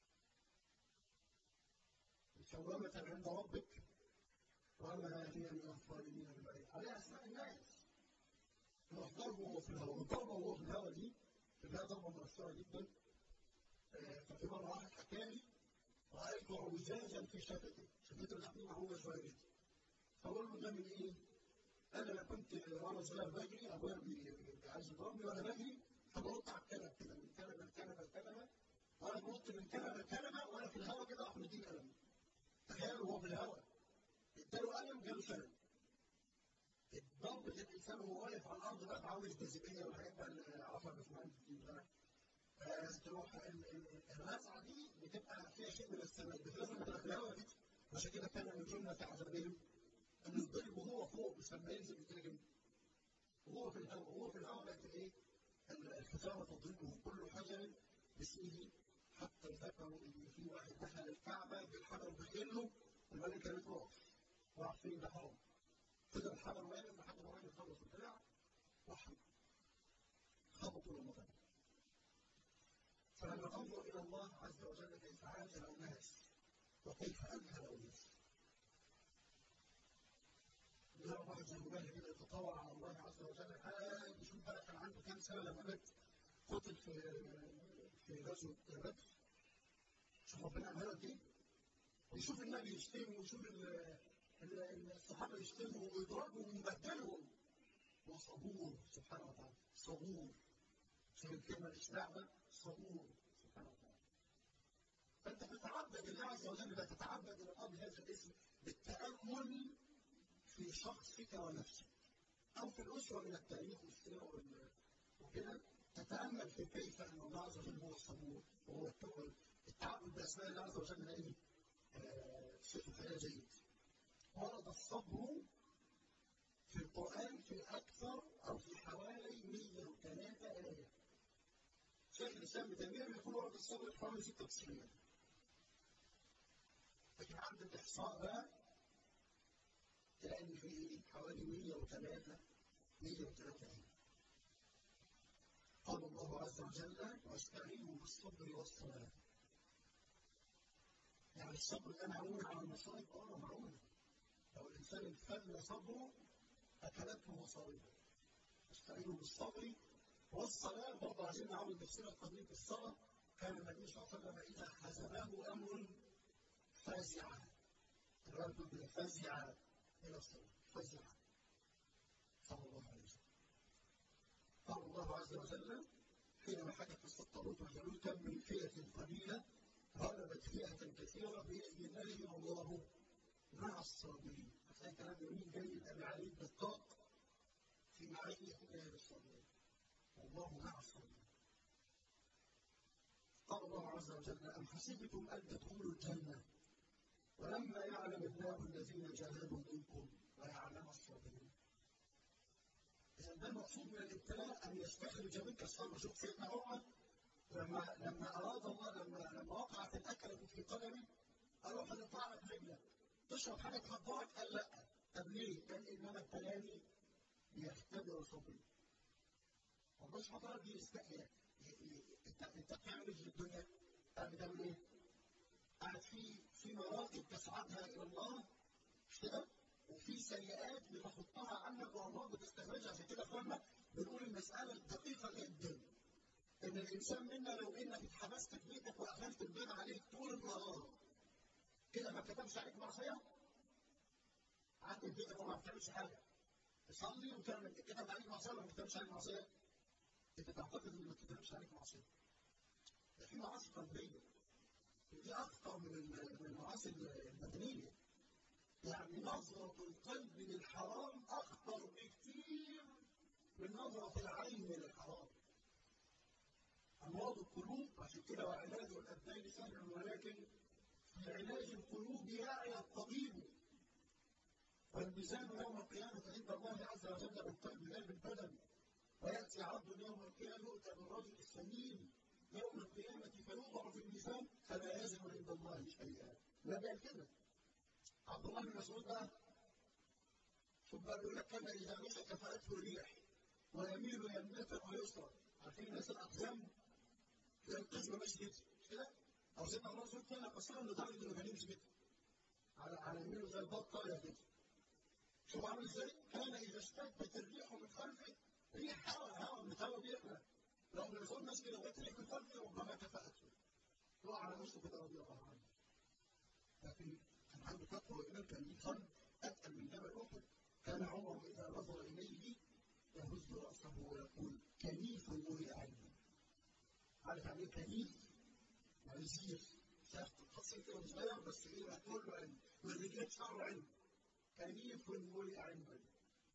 مسومة عند ربك وما هي من الظالمين ببعيد عليها اسماء الناس يروح ضربه وهو في الهواء والضربه وهو في الهواء دي كانها ضربه مؤثره جدا ففي مره واحد حكى لي رايت عوجاجا في شفته شفته الحقيقه معوجه شويه جدا فقول له ده من ايه؟ انا لا كنت وانا صغير بجري ابويا عايز يضربني وانا بجري فبنط على الكنبه كده من كنبه لكنبه لكنبه وانا بنط من كنبه لكنبه وانا في الهواء كده اروح مديني قلم تخيل وهو في الهواء اداله قلم جاله شلل الضرب الانسان وهو واقف على الارض بقى عاوز جاذبيه والحاجات بقى اللي عرفها باشمهندس دي بقى تروح الرزعه دي بتبقى فيها شيء من السماء بتنزل من الهواء كده عشان كده كان من جمله عذابهم ان الضرب وهو فوق بس لما ينزل يترجم وهو في الهواء وهو في الهواء بقت ايه؟ الحجاره تضربه كل حجر باسمه حتى ذكروا ان في واحد دخل الكعبه بالحجر بخيله الملكه بتقف راح فين ده حرام فضل الحجر واقف لحد ما الراجل خلص الدراع راح خبطوا رمضان فلما تنظر الى الله عز وجل كيف عاجل الناس وكيف انهى الناس يرى واحد زي مجاهد كده يتطوع على الله عز وجل حاجه يشوف بقى كان عنده كام سنه لما مات قتل في في غزوه بدر شوف ربنا عمل قد ايه ويشوف النبي يشتم ويشوف الصحابه يشتموا ويضربوا ويبهدلهم وصبور سبحانه وتعالى صبور شوف الكلمه الاشباع صبور سبحانه وتعالى فانت تتعبد الله عز وجل تتعبد الى الله بهذا الاسم بالتامل في شخصك ونفسك او في الاسره من التاريخ والسيره وكده تتامل في كيف ان الله عز وجل هو الصبور وهو التوكل التعبد باسماء الله عز وجل ايه؟ شيء حياه جيد ورد الصبر في القرآن في أكثر أو في حوالي 103 آية. شيخ الإسلام ابن تيمية يقول ورد الصبر في حوالي 96 لكن عند الإحصاء بقى تلاقي إن في حوالي 103 103 آية. قال الله عز وجل واستعينوا بالصبر والصلاة. يعني الصبر ده معون على المصائب اه معون لو الانسان انفل صبره اكلته مصائبه استعينوا بالصبر والصلاه برضه عايزين نعود نفسنا قضيه الصلاه كان النبي صلى الله عليه وسلم اذا حزبه امر فزع الرجل فزع الى الصلاه فزع صلى الله عليه وسلم قال الله عز وجل حينما حكت قصه طالوت والجالوت كم من فئه قليله غلبت فئة كثيرة بإذن الله والله مع الصابرين. هتلاقي كلام جميل جاي من علي بالدقاق في معرفة حكاية الصابرين. والله مع الصابرين. قال الله عز وجل أم حسبتم أن تدخلوا الجنة ولما يعلم الله الذين جاهدوا منكم ويعلم الصابرين. إذا ده المقصود من الابتلاء أن يستخرج منك الصبر. شوف سيدنا عمر لما لما اراد الله لما لما وقعت الاكله في قدمي قالوا هنقطع لك رجلك تشرب حاجه تخدرك قال لا طب ليه؟ قال انما ابتلاني ليختبر صبري والله سبحانه وتعالى بيستحيا انت انت بتعمل ايه في الدنيا؟ قاعد بتعمل ايه؟ قاعد في في مراتب تسعدها الى الله مش كده؟ وفي سيئات بتحطها عنك والله بتستخرجها عشان كده اخوانا بنقول المساله دقيقه جدا ان الانسان منا لو انك اتحبست في بيتك وقفلت الباب عليك طول النهار كده ما كتبش عليك معصيه قعدت في بيتك وما بتعملش حاجه تصلي وتعمل كتب عليك معصيه ولا ما كتبش عليك معصيه انت تعتقد ان ما كتبش عليك معصيه ده في معاصي قلبيه دي اكثر من من المعاصي المدنيه يعني نظرة القلب للحرام أخطر بكثير من نظرة العين للحرام أمراض القلوب عشان كده وعلاج الأبدان سهل ولكن في علاج القلوب يعي الطبيب والميزان يوم القيامة عند الله عز وجل بالقلب لا بالبدن ويأتي عبد يوم القيامة يؤتى بالرجل السمين يوم القيامة فيوضع في الميزان فلا يزن عند الله شيئا لا بقى كده عبد الله بن مسعود بقى ثم قال لك كان إذا مسك فأته الريح ويميل يمنة ويسرى عارفين الناس الأقزام زي القزمة ماشي كده مش كده؟ أو سيدنا عمر مسعود كان قصيرا لدرجة إنه كان يمشي كده على على يمينه زي البطة كده شوف عامل ازاي؟ كان إذا اشتدت الريح من خلفه ريح هواء هواء من هواء بيحرق لو ابن مسعود ماشي كده وجت ريح من خلفه ربما كفأته يقع على وشه كده رضي الله عنه لكن كان عنده تقوى وإيمان كان ليه قلب أتقل من جبل أحد كان عمر إذا نظر إليه يهز رأسه ويقول كنيف نور عيني عارف يعني ايه كنيف؟ يعني زير شافت قصير كده صغير بس ايه مقتول له علم والرجال شعره علم كنيف نور عيني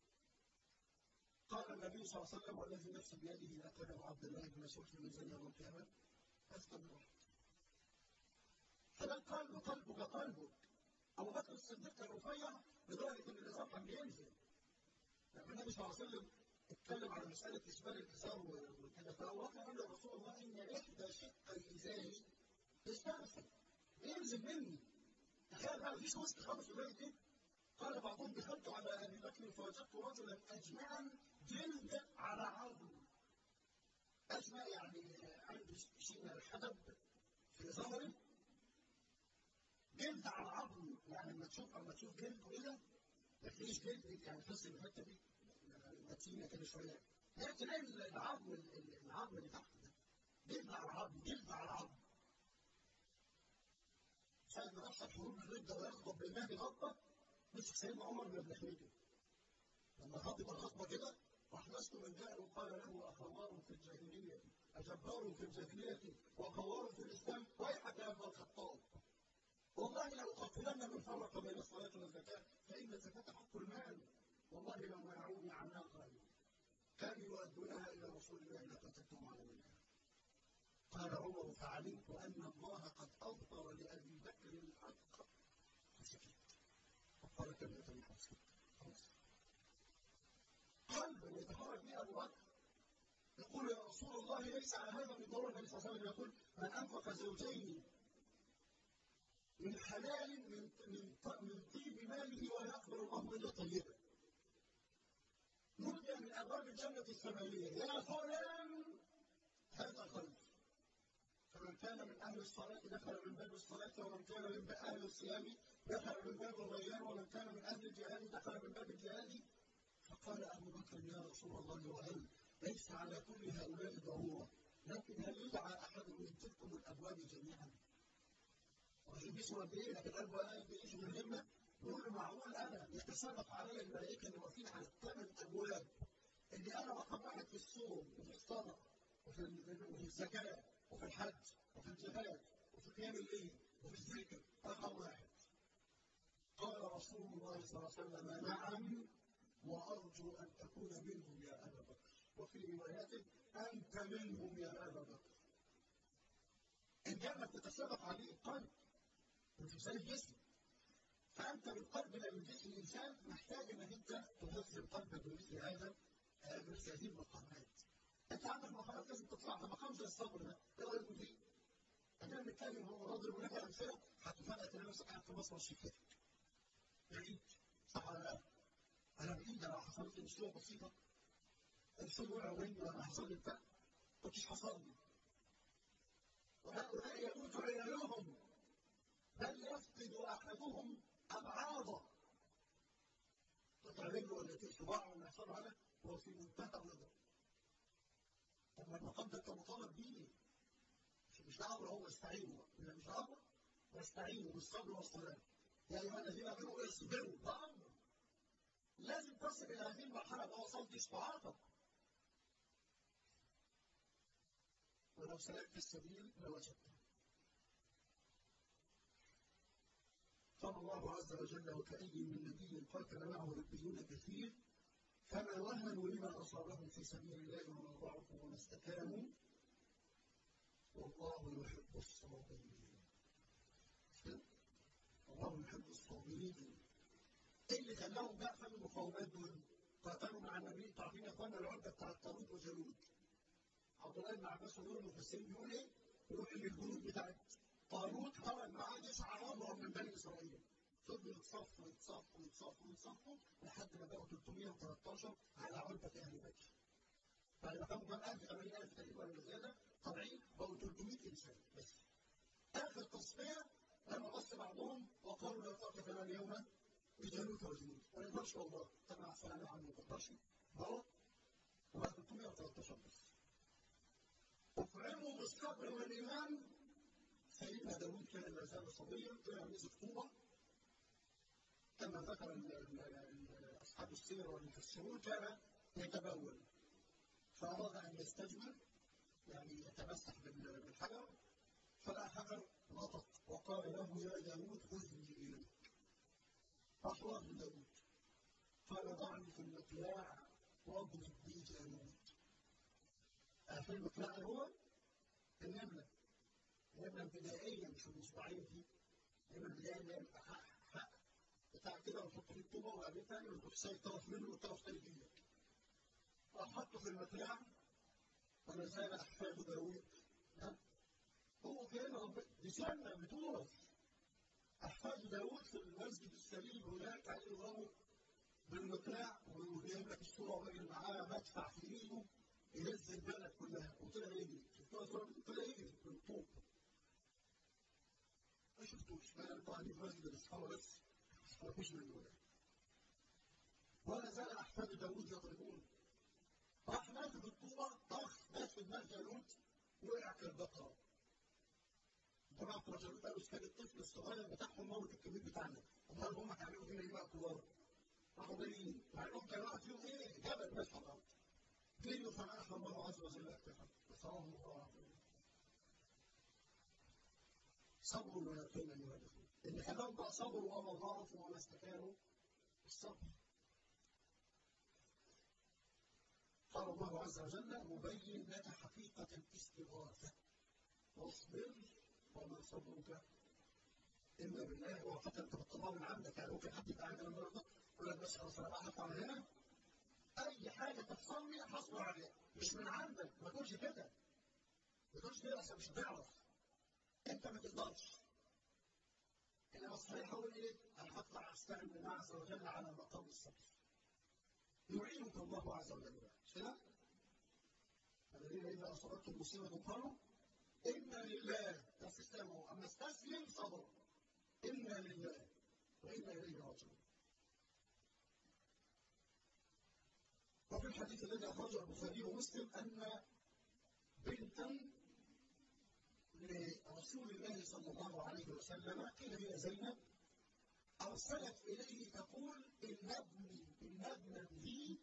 قال النبي صلى الله عليه وسلم والذي نفسي بيده لا قدم عبد الله بن مسعود في ميزان يوم القيامه استمر فده القلب قلبك قلبك ابو بكر الصديق كان رفيع لدرجه ان الازار كان بينزل لما النبي صلى الله عليه وسلم اتكلم على مساله اسبال الازار وكده فهو وقع قال يا رسول الله ان احدى شق الازار استغفر ينزل مني تخيل بقى مفيش وسط خالص قليل كده قال بعضهم دخلت على ابي بكر فوجدت رجلا اجمعا جلد على عظم اجمع يعني عنده شيء من الحدب في ظهره جلد على عظم يعني لما تشوف لما تشوف جلد كده ما تلاقيش جلد يعني تحس ان الحته دي متينه كده شويه لا تلاقي العظم العظم اللي تحت ده جلد على عظم جلد على عظم ساعة ما تحصل حروب الردة ويخطب بالمهدي غطة مسك سيدنا عمر بن حميده لما خطب الخطبة كده راح مسكه من جهل وقال له أخوار في الجاهلية أجبار في الجاهلية وقوار في الإسلام ويحك يا ابن الخطاب والله لو قتلن من فرق بين الصلاة والزكاة فإن الزكاة حق المال والله لو منعوني عنها غالي كانوا يؤدونها إلى رسول الله لقتلتهم على منها قال عمر فعلمت أن الله قد أظهر لأبي بكر الحق فسكت وقال كلمة الحق خلاص قلب يتحرك به أبو بكر يقول يا رسول الله ليس على هذا من دور النبي صلى الله عليه وسلم يقول من أنفق زوجين من حلال من من من طيب ماله ولا يقبل الله الا طيبا. نودي من ابواب الجنه الثمانيه يا فلان هذا قلب. فمن كان من اهل الصلاه دخل من باب الصلاه ومن كان من اهل الصيام دخل من باب الريان ومن كان من اهل الجهاد دخل من باب الجهاد. فقال ابو بكر يا رسول الله وهل ليس على كل هؤلاء ضروره لكن هل يدعى احد من تلكم الابواب جميعا؟ وفي جسمه قد ايه لكن قلبه قال بايش مهمه يقول له معقول انا يتسابق علي الملائكه اللي واقفين على الثمان ابواب اللي انا رقم واحد في الصوم وفي الصلاه وفي وفي الزكاه وفي الحج وفي الجهاد وفي قيام الليل وفي الذكر رقم واحد قال رسول الله صلى الله عليه وسلم نعم وارجو ان تكون منهم يا ابا بكر وفي روايات انت منهم يا ابا بكر ان كانت تتسابق عليه القلب مش زي الجسم فانت بالقلب من جسم الانسان محتاج انك انت تغذي قلبك بمثل هذا بمثل هذه المقامات انت عندك مقامات لازم تطلع في مقام زي الصبر ده ايه رايكم فيه؟ احنا بنتكلم هو نضرب لك امثله هتفاجئ تلاقي نفسك قاعد في مصر شفتك بعيد صح ولا لا؟ انا بعيد انا حصلت لي مشكله بسيطه الفيل وقع مني وانا حصل لي بتاع ما كنتش حصل لي وهؤلاء يموت عيالهم بل يفقد احدهم ابعاضه قطع رجله ولا صباعه ولا يحصل على هو في منتهى الرضا طب ما المقام ده انت مطالب بيه مش امر هو استعينوا مش امر واستعينوا بالصبر والصلاه يا ايها الذين امنوا اصبروا ده امر لازم تصل الى هذه المرحله ما وصلتش تعاطف ولو سلكت السبيل لوجدته قال الله عز وجل وكأي من نبي قاتل معه ربيون كثير فما وهنوا لما أصابهم في سبيل الله وما ضعفوا وما استكانوا والله يحب الصابرين الله يحب الصابرين ايه اللي خلاهم بقى خلوا المقاومات دول قاتلوا مع النبي انتوا عارفين يا اخوانا العده بتاعت طالوت وجالوت عبد الله بن عباس ودول المفسرين بيقول ايه؟ يقول ان الجنود بتاعت طالوت خرج معاه جيش عرب من بني اسرائيل فضلوا يتصفوا يتصفوا يتصفوا يتصفوا لحد ما بقوا 313 على عربة أهل بدر. بعد ما كانوا كام 1000 80000 تقريبا ولا زيادة طالعين بقوا 300 إنسان بس. آخر تصفية لما بص بعضهم وقالوا لا طاقة لنا اليوم بجنود وجنود ما نقدرش والله تبع سلام عنه ما نقدرش غلط وبقى 313 بس. أفعموا بالصبر والإيمان سيدنا داوود كان لا زال صبيا طلع مسك طوبة كما ذكر أصحاب السير والمفسرون كان يتبول فأراد أن يستجمل يعني يتمسح بالحجر فلا حجر نطق وقال له يا داوود خذني إليك فأخرج داوود قال ضعني في المقلاع واضرب بي جالوت في المقلاع هو النملة النملة البدائية مش المصباحين دي النملة البدائية اللي هي حق بتاع كده وتحط فيه الطوبه وبعدين تاني وتروح سايب طرف منه والطرف تاني في ايدك. احطه في المقلاع ولا زال احفاد داوود هو كان دي سنه بتورث احفاد داوود في المسجد السليم هناك عليه يضربوا بالمقلاع وجايب لك الصوره وراجل معاه مدفع في ايده يهز البلد كلها وطلع يجري طلع يجري بالطوب ما شفتوش انا انتوا قاعدين في مسجد الاصحاب بس مفيش منه ده ولا زال احفاد داوود يضربون راح ماسك الطوبه طخ مات في دماغ جالوت وقع كالبقره جماعه بتوع جالوت قالوا كان الطفل الصغير بتاعهم موت الكبير بتاعنا امال هم هيعملوا فينا ايه بقى كبار راحوا جايين مع انهم كان واحد فيهم ايه جبل ماشي على الارض جريوا فنحى الله عز وجل اكتفى نسالهم الله العافيه صبر ويقين ايها الاخوه اللي خلاهم بقى صبروا وما ضعفوا وما استكانوا الصبر قال الله عز وجل مبين لك حقيقة الاستغاثة واصبر وما صبرك إلا بالله وقد أنت بالطبع من عندك يعني ممكن حد يبقى عندنا النهارده يقول لك بس خلاص أنا بقى هطلع من هنا أي حاجة تحصل لي هصبر عليها مش من عندك ما تقولش كده ما تقولش كده عشان مش هتعرف أنت ما تقدرش انما الصحيح هو ايه؟ انا هطلع استعن بالله عز وجل على مقام الصبر. يعينك الله عز وجل مش كده؟ الذين اذا اصابتهم مصيبه قالوا انا لله تستسلموا اما استسلم صبر انا لله وانا اليه راجعون. وفي الحديث الذي اخرجه البخاري ومسلم ان بنتا لرسول الله صلى الله عليه وسلم قيل هي زينب أرسلت إليه تقول إن ابني إن ابنا لي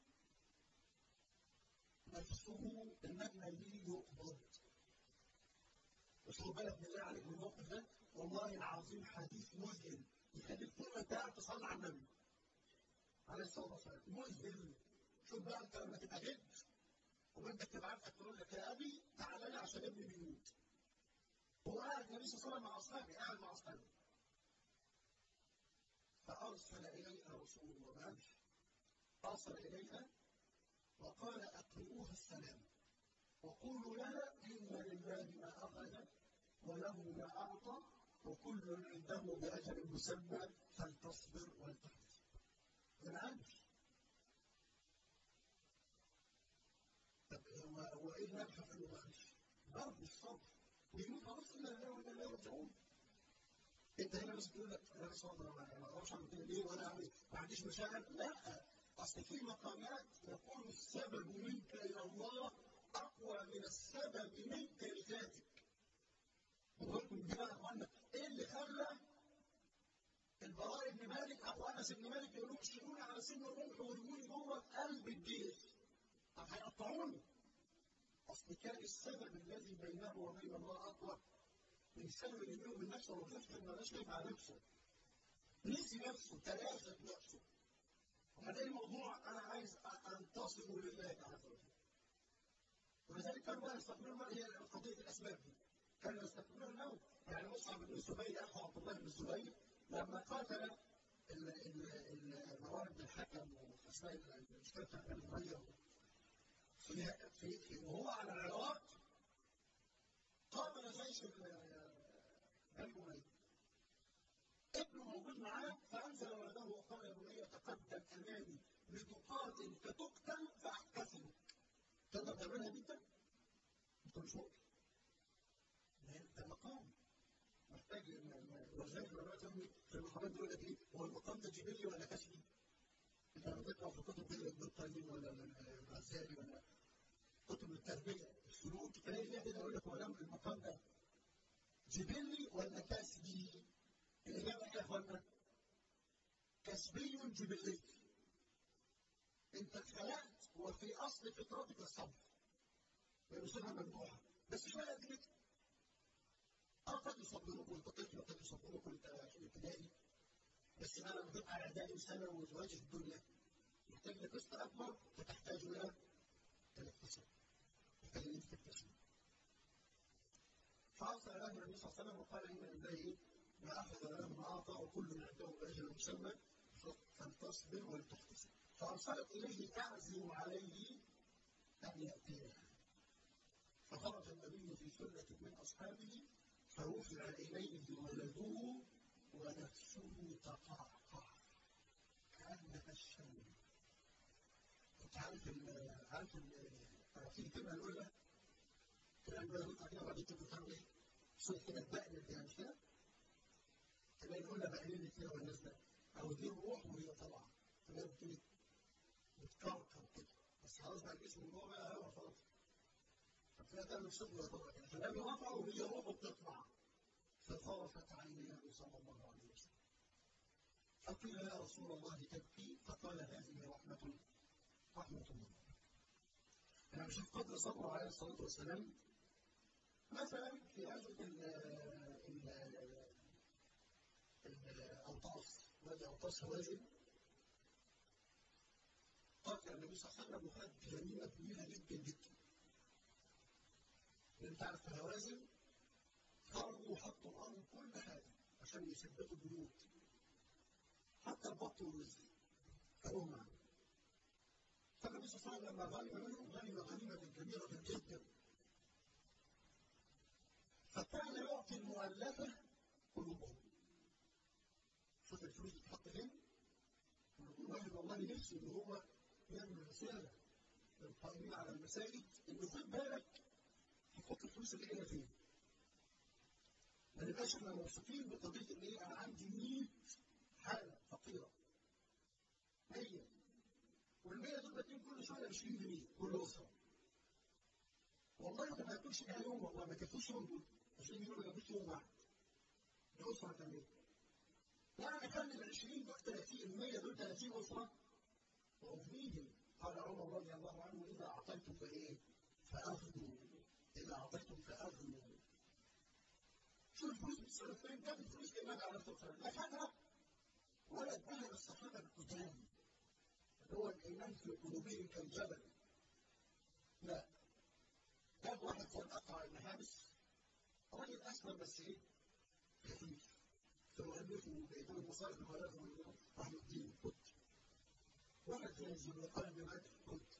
نفسه إن ابنا لي يقبض مش خد بالك بالله عليك من الموقف ده والله العظيم حديث مذهل يخليك طول ما انت قاعد تصلي على النبي عليه الصلاه والسلام مذهل شوف بقى انت لما تبقى جد وبنتك تبعتك تقول لك يا ابي تعالى لي عشان ابني بيموت هو قاعد النبي صلى الله عليه وسلم مع اصحابه قاعد مع اصحابه فارسل اليها رسول الله ما ارسل اليها وقال اقرئوها السلام وقولوا لها ان لله ما اخذ وله ما اعطى وكل عنده باجل مسمى فلتصبر ولتحزن ما عندش طب هو ايه النجح في انه ما برضه الصبر ويموت خلاص الا لله وانا لا يرجعون انت هنا بس تقول لك انا بس ما اقدرش اعمل كده ليه وانا ما عنديش مشاعر لا اصل في مقامات يكون السبب منك الى الله اقوى من السبب منك لذاتك وقلت من كده اخوانا ايه اللي خلى البراء بن مالك او انس بن مالك يقولوا اشتروني على سن الرمح وارموني جوه قلب الجيش طب هيقطعوني اصل كان السبب الذي بينه وبين الله اقوى من السبب اللي بينه وبين نفسه وما كانش ما بقاش خايف على نفسه نسي نفسه تلاشى نفسه وبعدين الموضوع انا عايز انتصر لله عز وجل ولذلك كانوا بقى يستقبلون هي قضيه الاسباب دي كانوا يستقبلون الموت يعني مصعب بن الزبير اخو عبد الله بن الزبير لما قاتل الموارد الحكم واسماء المشكله بتاعت بني اميه في في في وهو على العراق قابل جيش بني اميه ابنه موجود معاه فانزل ولده وقال يا بني تقدم امامي لتقاتل فتقتل فاحتسبك تقدر تعملها دي انت؟ انت مش ممكن ده مقام محتاج ولذلك العلماء كانوا في المحاضرات بيقول لك ايه هو المقام ده جبلي ولا كسبي؟ انت لما تقرا في كتب ابن القيم ولا الغزالي ولا كتب التربيه السلوك تلاقي فيها كده يقول لك هو المقام ده جبلي ولا كسبي؟ الإجابة إيه يا إخوانا؟ كسبي جبلي. أنت اتخلقت وفي أصل فطرتك الصبر. بصيغة ممدوحة، بس شوية قد كده. أه قد يصبروك وأنت طفل وقد يصبروك وأنت في ابتدائي. بس أنا لما تبقى إعدادي وثانوي وتواجه الدنيا محتاج لك قسط أكبر فتحتاج إلى الاقتصاد. محتاج إن أنت تكتسب. فأرسل له النبي صلى الله عليه وسلم وقال إن لله ما أخذ له ما أعطى وكل عنده بأجل مسمى فلتصبر ولتحتسب فأرسلت إليه تعزم عليه أن يأتيها فخرج النبي في سنة من أصحابه فرفع إليه ولده ونفسه تقعقع كأنها الشمس أنت عارف ال عارف في الكلمة الأولى كلام بيطلع كده وبعدين تبقى إيه؟ صوت كده بقلب يعني مش كده؟ تلاقي الأولى بقليل كده والناس ده أو دي الروح وهي طالعة تلاقي بتبتدي بتكركر كده بس خلاص بقى الجسم من جوه بقى هوا خلاص فتلاقي تعمل صوت وهي طالعة كده فلما رفع وهي روح بتطلع فخافت عيناه صلى الله عليه وسلم فقيل يا رسول الله تبكي فقال هذه رحمة رحمة الله أنا بشوف قدر صبره عليه الصلاة والسلام مثلا في غزوة الأوطاس وادي أوطاس هوازن قاتل النبي صلى الله عليه وسلم وخد جريمة كبيرة جدا جدا أنت عارف في هوازن خرجوا وحطوا الأرض كل حاجة عشان يثبتوا البيوت حتى البط والرزق كانوا معاه فالنبي صلى الله عليه وسلم لما غنم منهم غنم غنيمة كبيرة جدا فكان يعطي المؤلفة قلوبهم شوف الفلوس بتتحط فين الواحد والله نفسه ان هو يعمل رسالة للقائمين على المساجد انه خد بالك تحط الفلوس اللي هنا فين ما نبقاش احنا مبسوطين بقضية ان ايه انا عندي 100 حالة فقيرة 100 وال100 دول بديهم كل شوية 20 جنيه كل أسرة والله ما ياكلش بيها يوم والله ما يكفوش يوم دول 20 جنيه ما ياكلوش يوم واحد دي أسرة كاملة يعني خلي ال 20 دول 30 ال 100 دول 30 أسرة وفيهم قال عمر رضي الله عنه إذا أعطيتم فإيه؟ فأغنوا إذا أعطيتم فأغنوا شو الفلوس بتصرف فين؟ كم الفلوس اللي النبي عليه الصلاة والسلام لا خدها ولا اداها للصحابة القدام اللي هو الإيمان في قلوبهم كالجبل لا جاب واحد كان أقرع المحابس راجل أسلم بس إيه؟ خفيف فمؤلفه بيتون المصارف وخلافه رحمة الدين كنت واحد زي ابن القيم بن عدي كنت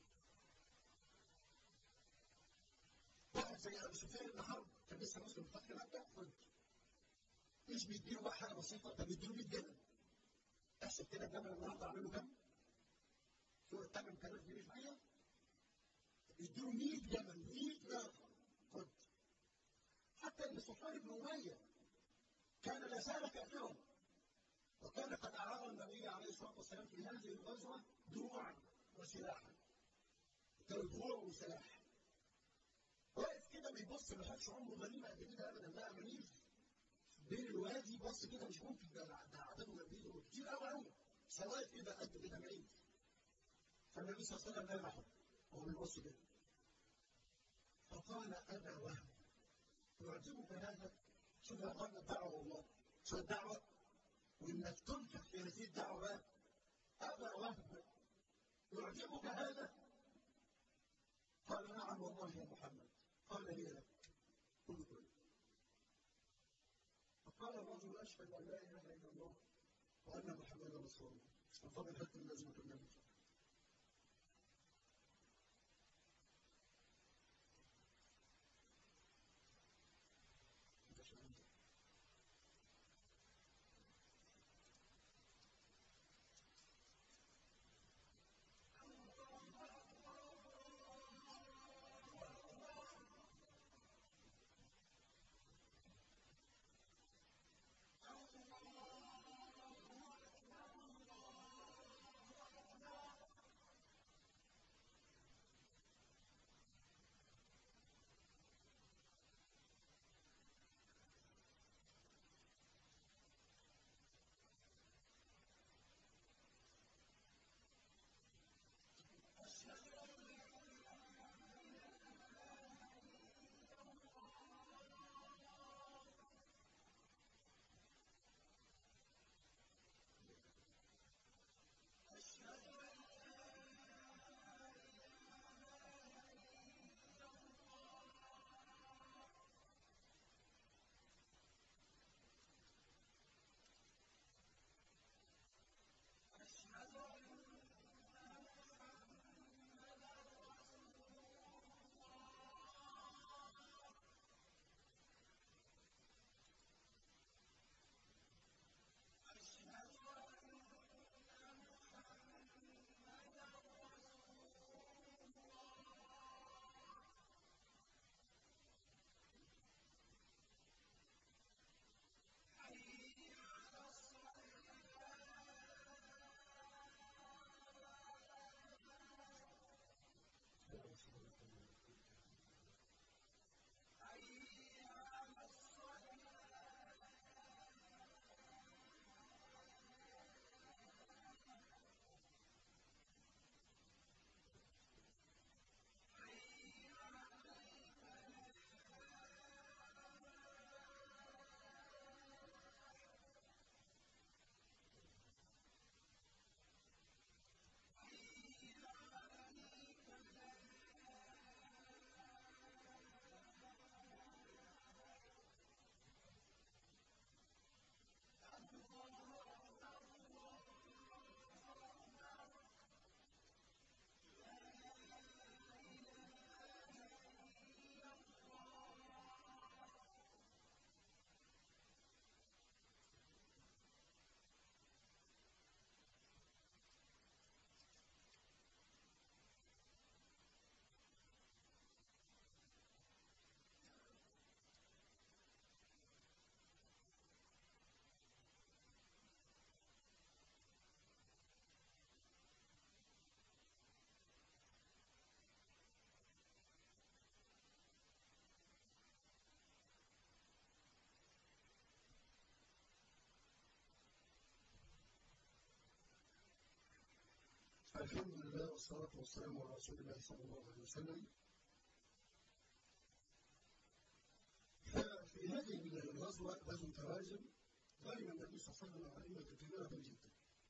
واحد زي ابو سفيان بن حرب كان لسه مسلم فتح مكه كنت مش بيديله بقى حاجه بسيطه ده بيديله 100 جنيه احسب كده الجبل النهارده عامله كام؟ فوق 8000 جنيه في ايه؟ بيديله 100 جبل 100 ناقه كنت حتى ان صفوان بن اميه كان لا زال كافرا وكان قد أعار النبي عليه الصلاة والسلام في هذه الغزوة دروعا وسلاحا. كانوا دروع وسلاح. واقف كده بيبص ما شافش عمره غنيمة قد كده أبدا لا أمانير. بين الوادي بص كده مش ممكن ده ده عددهم قد إيه كتير قوي قوي. سواقف كده قد كده بعيد. فالنبي صلى الله عليه وسلم لمحه وهو بيبص كده. فقال أنا وهم يعجبك هذا شوف يا أخوانا الدعوة والله شوف الدعوة وانك تنفق في هذه الدعوه ابا وهب يعجبك هذا؟ قال نعم والله يا محمد قال هي لك قل كل فقال الرجل اشهد ان لا اله الا الله وان محمدا رسول الله فقد حتى لازمه النبي الحمد لله والصلاة والسلام على رسول الله صلى الله عليه وسلم ففي هذه الغزوة غزوة تراجم غنم النبي صلى الله عليه وسلم غنيمة كبيرة جدا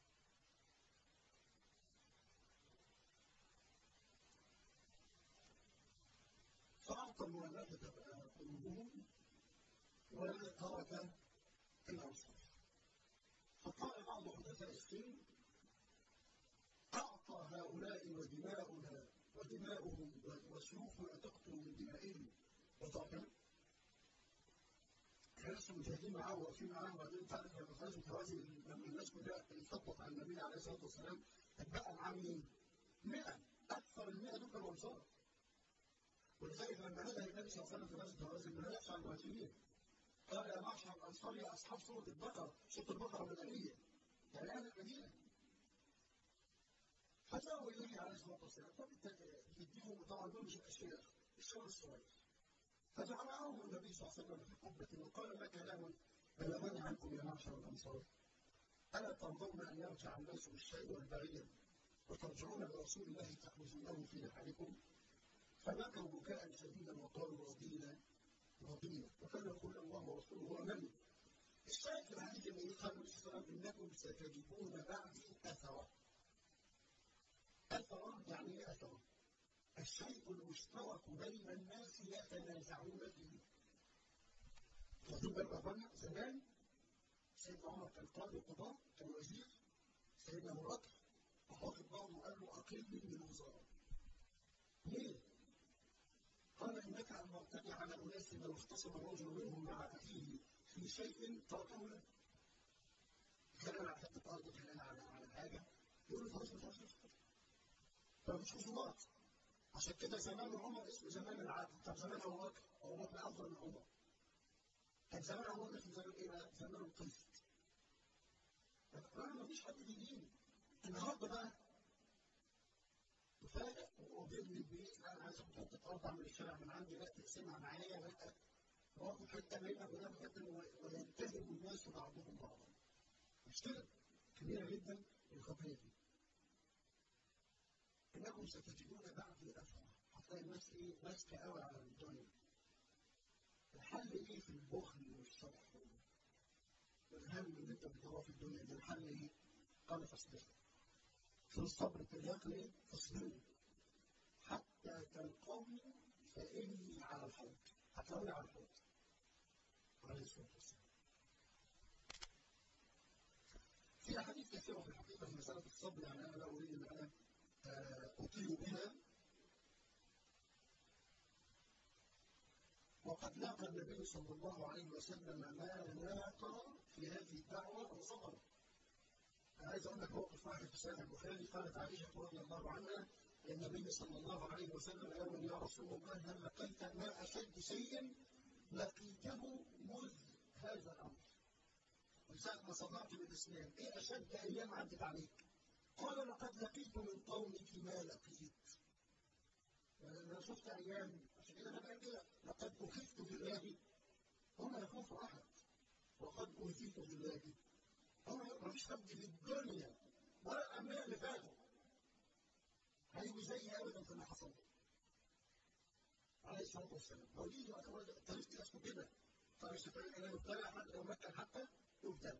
فأعطى المؤلفة قلوبهم وترك الأنصار فقال بعض حدثاء السن أعطى هؤلاء ودماؤنا ودماؤهم وسيوفنا تقتل من دمائهم وطاقنا لسه مجاهدين معاه واقفين معاه وبعدين تعرف لما خرجوا توازن لما الناس كلها انفضت على النبي عليه الصلاه والسلام اتبقى معاه مين؟ 100 اكثر من 100 دول كانوا انصار ولذلك لما نزل النبي صلى الله عليه وسلم في غزوه توازن ما يخشى على المهاجرين قال يا معشر الانصار يا اصحاب سوره البقره سوره البقره مدنيه يعني اهل المدينه فجاءوا اليه عليه الصلاه والسلام فبالتالي يديهم طبعا دول مش الاشياء الشغل الصغير فجمعهم النبي صلى الله عليه وسلم في قبة وقال ما كلام بلغني عنكم يا معشر الأنصار ألا ترضون أن يرجع الناس بالشيء والبعير وترجعون برسول الله تحوزونه في نحركم فبكوا بكاء شديدا وقالوا رضينا رضينا وكان يقول الله ورسوله هو من الشاهد في الحديث النبي قال النبي صلى الله عليه وسلم إنكم ستجدون بعدي أثرا أثرا يعني إيه أثرا؟ الشيء المشترك بين الناس يتنازعون فيه واخدين بالكم يا اخوانا زمان سيدنا عمر كان قاضي القضاء كان وزير سيدنا ابو بكر فواخد بعضه وقال له اقلني من الوزاره ليه؟ قال انك ان مرتدي على اناس لو اختصم الرجل منهم مع اخيه في شيء تركه له كان على حته ارض كان على على حاجه يقول له خلاص مش عايز فمش خصومات عشان كده زمان عمر اسمه زمان العدل طب زمان ابو بكر ابو بكر افضل من عمر كان زمان ابو بكر زمان ايه بقى؟ زمان القسط ما فيش حد بيدين النهارده بقى تفاجئ وبيبني البيت لا انا عايز اخد حته ارض اعمل الشارع من عندي لا تقسمها معايا لا واخد حته منها وده حته وينتهب الناس بعضهم بعضا مشكله كبيره جدا الخطيه دي انكم ستجدون بعدي افعى هتلاقي الناس ايه ماسكه قوي على الدنيا الحل ايه في البخل والشح والهم اللي انت بتدور في الدنيا ده الحل ايه؟ قال فاصبروا في الصبر ترياق ايه؟ فاصبروا حتى تلقوني فاني على الحوض هتلاقوني على الحوض عليه الصلاه والسلام في احاديث كثيره في الحقيقه في مساله الصبر يعني انا لا اريد ان انا اطيل بها وقد لاقى النبي صلى الله عليه وسلم ما لاقى في هذه الدعوه وصبر. انا عايز اقول لك موقف واحد في صحيح البخاري قالت عائشه رضي الله عنها للنبي صلى الله عليه وسلم يوما يا رسول الله هل لقيت ما اشد شيء لقيته مذ هذا الامر. من ساعه ما صدعت بالاسلام، ايه اشد ايام عدت عليك؟ قال لقد لقيت من قومك ما لقيت. انا شفت ايام عشان كده انا كده لقد اخفت بالله وما يخاف احد وقد اوذيت بالله هو ما فيش حد في الدنيا ولا الانبياء اللي فاتوا هيجوا زي ابدا في اللي حصل عليه الصلاه والسلام لو يجي طريقتي اسمه كده قال الشافعي انا يبتلى حتى لو مكن حتى يبتلى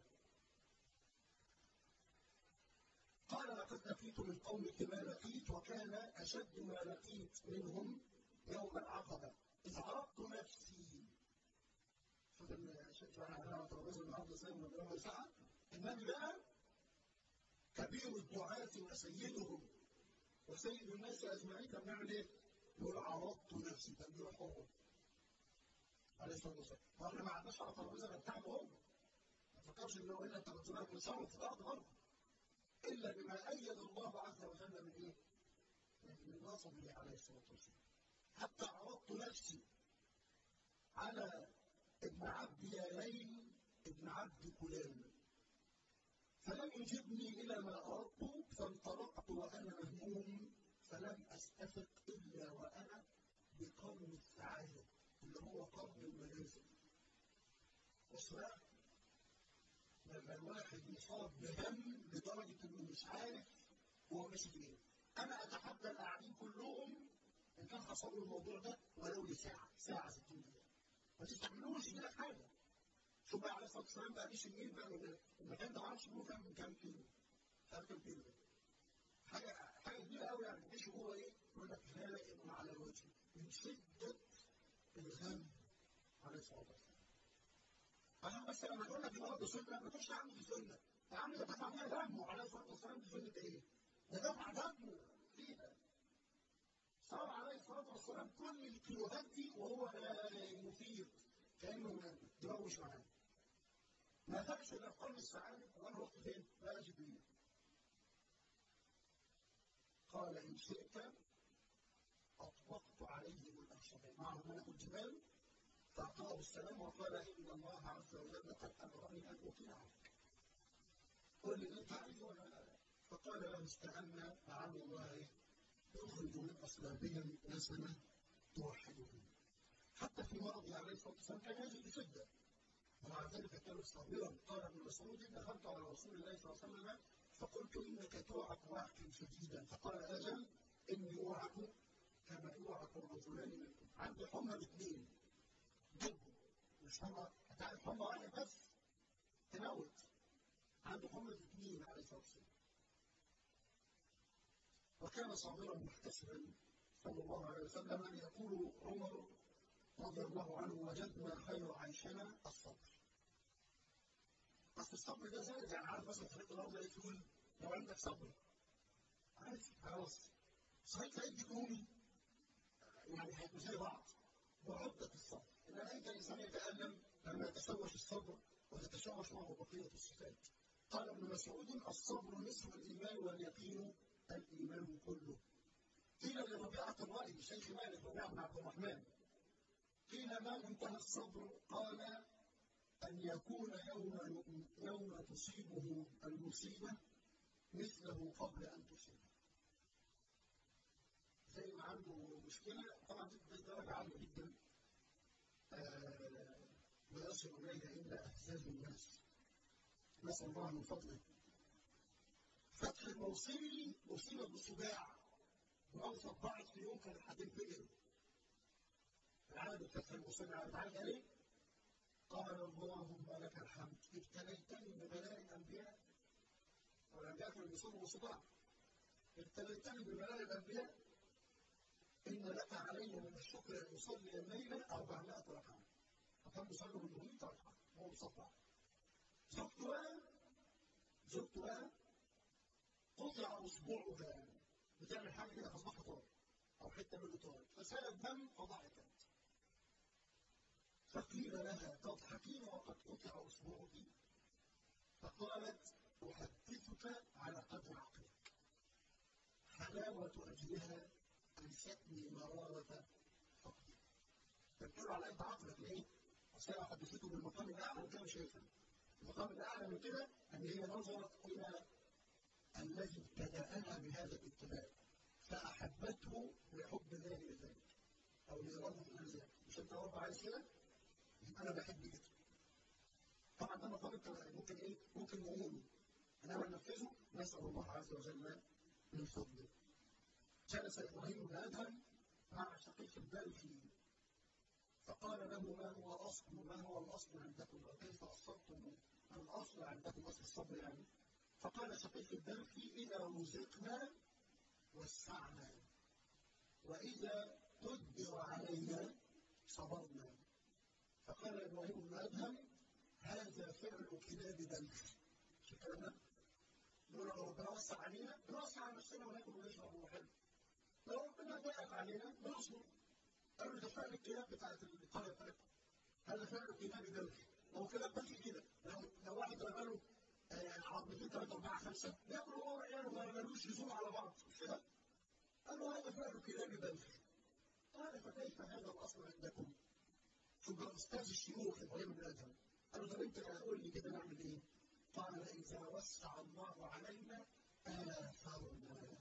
قال لقد لقيت من قومك ما لقيت وكان اشد ما لقيت منهم يوم العقبه اذ عرضت نفسي شوف شوف انا ترابيزه النهارده زي ما بنقول ساعه النبي بقى كبير الدعاة وسيدهم وسيد الناس اجمعين كان بيعمل ايه؟ يقول عرضت نفسي كان بيروح هو عليه الصلاه والسلام فاحنا ما عدناش على ترابيزه غير بتاعته هو ما تفكرش ان هو الا انت بتزورك من شر في الارض برضه الا بما ايد الله عز وجل من ايه؟ من نصبه عليه الصلاه والسلام حتى عرضت نفسي على ابن عبد يالين ابن عبد كلان فلم يجبني الى ما اردت فانطلقت وانا مهموم فلم استفق الا وانا بقرن السعاده اللي هو قرن المنازل وصراحه لما الواحد يصاب بهم لدرجه انه مش عارف هو ماشي فين انا اتحدى القاعدين كلهم ان كان حصل له الموضوع ده ولو لساعه ساعه 60 دقيقه ما تستعملوش كده حاجه شوف بقى عليه الصلاه والسلام بقى مش النيل بقى من المكان ده ما اعرفش هو كام كام كيلو كام كام كيلو حاجه حاجه كبيره قوي يعني مش هو ايه يقول لك هالئ على الوجه من شده الهم عليه الصلاه والسلام عشان بس لما اقول لك النهارده سنه ما تقولش يا عم دي سنه يا عم ده دفع فيها دمه عليه الصلاه والسلام دي سنه ايه؟ ده دفع دمه فيها صار عليه الصلاه والسلام كل الكيلوهات دي وهو مفيد كانه دماغه مش معاه ما فاتش الا قرن السعاده وانا رحت فين؟ لا جبريل قال ان شئت اطبقت عليهم الاخشبين معهم ملك الجبال فاعطاه السلام وقال ان الله عز وجل قد امرني ان اطيعك قل اللي انت عايزه ولا فقال له استعنا لعل الله يخرج من اصلابهم نسلا توحدهم حتى في مرضه عليه الصلاه والسلام كان يجد بشده ومع ذلك كان صابرا قال ابن مسعود دخلت على رسول الله صلى الله عليه وسلم فقلت انك توعك وعكا شديدا فقال اجل اني اوعك كما يوعك الرجلان منكم عندي حمى الاثنين ضد مش حمى هتعرف حمى واحد بس تموت عنده حمى اثنين عليه الصلاه والسلام وكان صابرا محتسبا صلى الله عليه وسلم ان يقول عمر رضي الله عنه وجدنا خير عيشنا الصبر اصل الصبر ده زاد يعني عارف مثلا طريق الارض ايه تقول لو عندك صبر عارف خلاص صحيح هيديك رومي يعني هيبقوا زي بعض وعدة الصبر انما انت الانسان يتالم لما يتشوش الصبر وتتشوش معه بقيه الصفات قال ابن مسعود الصبر نصف الايمان واليقين الايمان كله قيل لربيعه الرأي شيخ مالك ربيعه بن عبد الرحمن قيل ما منتهى الصبر قال أن يكون يوم يوم تصيبه المصيبة مثله قبل أن تصيبه. زي ما عنده مشكلة طبعا دي درجة عالية جدا آه ويصل إليها إلا أحزاب الناس. نسأل الله من فضله. فتح الموصلي أصيب بالصداع وأوصى ضاعت في يوم كان هتنفجر. العالم فتح الموصلي عارف عارف ليه؟ قال اللهم لك الحمد ابتليتني ببلاء الانبياء والانبياء كانوا بيصوموا صداع ابتليتني ببلاء الانبياء ان لك علي من الشكر ان اصلي الليله 400 ركعه فكان بيصلي من 100 ركعه وهو مصدع زوجته بقى زوجته بقى قطع اصبعها بتعمل حاجه كده فاصبحها طار او حته منه طار فسال الدم فضحكت فقيل لها تضحكين وقد قطع اصبعك فقالت احدثك على قدر عقلك حلاوه اجلها انستني مراره فقدي تقول على قد عقلك ليه؟ اصل انا حدثته بالمقام الاعلى من كده مش هيفهم المقام الاعلى من كده ان هي نظرت الى الذي ابتداها بهذا الابتلاء فاحبته لحب الله لذلك او لاراده من ذلك مش انت رب عايز كده؟ انا بحب كده طبعا ده مقام ممكن ايه ممكن نقوله انما ننفذه نسال الله عز وجل من فضله جلس ابراهيم بن ادهم مع شقيق البلخي فقال له ما هو الاصل ما هو الاصل عندكم وكيف اصبتم الاصل عندكم اصل الصبر يعني فقال شقيق البلخي اذا رزقنا وسعنا واذا قدر علينا صبرنا فقال ابراهيم بن ادهم هذا فعل كلاب بلخ شو الكلام ده؟ يقول لو ربنا وسع علينا بنوسع على نفسنا وناكل ونشرب وحلو لو ربنا ضيق علينا بنصبر قالوا ده فعل الكلاب بتاعت القريه بتاعتهم هذا فعل كلاب بلخ هو كلاب بلخ كده لو لو واحد رمى عظمتين ثلاثه اربعه خمسه بياكل هو وعياله ما رمالوش لزوم على بعض مش كده؟ قالوا هذا فعل كلاب بلخ قال فكيف هذا الاصل عندكم؟ ثم استاذ الشيوخ ابراهيم بن ادهم قالوا طب انت قول لي كده نعمل ايه؟ قال اذا وسع الله علينا اثرنا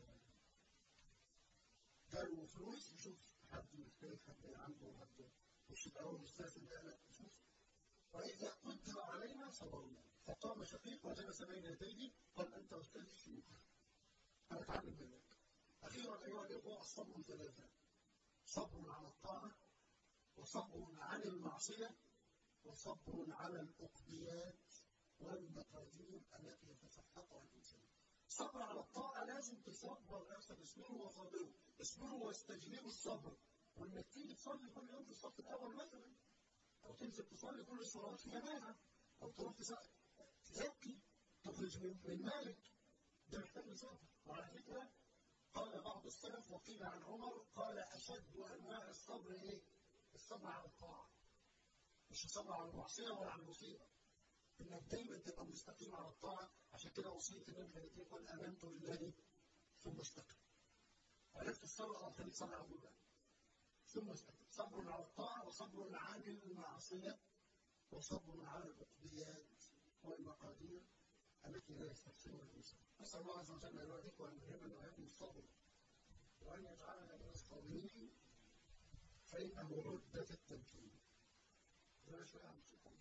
قالوا فلوس يشوف حد محتاج حد عنده حد مش يبقى استاذ لا يشوف واذا قدر علينا صبرنا فقام شقيق وجلس بين يديه قال انت استاذ الشيوخ انا اتعلم منك اخيرا ايها الاخوه الصبر ثلاثه صبر على الطاعه وصبر عن المعصية وصبر على الأقضيات والمقادير التي يتسخطها الإنسان. صبر على الطاعة لازم تصبر نفسك اصبروا وصابروا، اصبروا واستجلبوا الصبر، وإنك تيجي تصلي كل يوم في الصف الأول مثلا، أو تنزل تصلي كل الصلوات في جماعة، أو تروح تزكي، تخرج من, من مالك، ده محتاج صبر، وعلى فكرة قال بعض السلف وقيل عن عمر قال أشد أنواع الصبر إيه؟ الصبر على الطاعة مش الصبر على المعصية ولا على المصيبة انك دايما تبقى مستقيم على الطاعة عشان كده وصية النبي كانت يقول آمنت بالله ثم استقم عرفت الصبر اه خليك صبر على الله ثم استقم صبر على الطاعة وصبر عن المعصية وصبر على العقديات والمقادير التي لا يستحسنها الإنسان نسأل الله عز وجل أن يهديك وأن يلهمنا ويهدي الصبر وأن يجعلنا من الصابرين فإنه عدة التمكين. ده شوية عن الشيطان.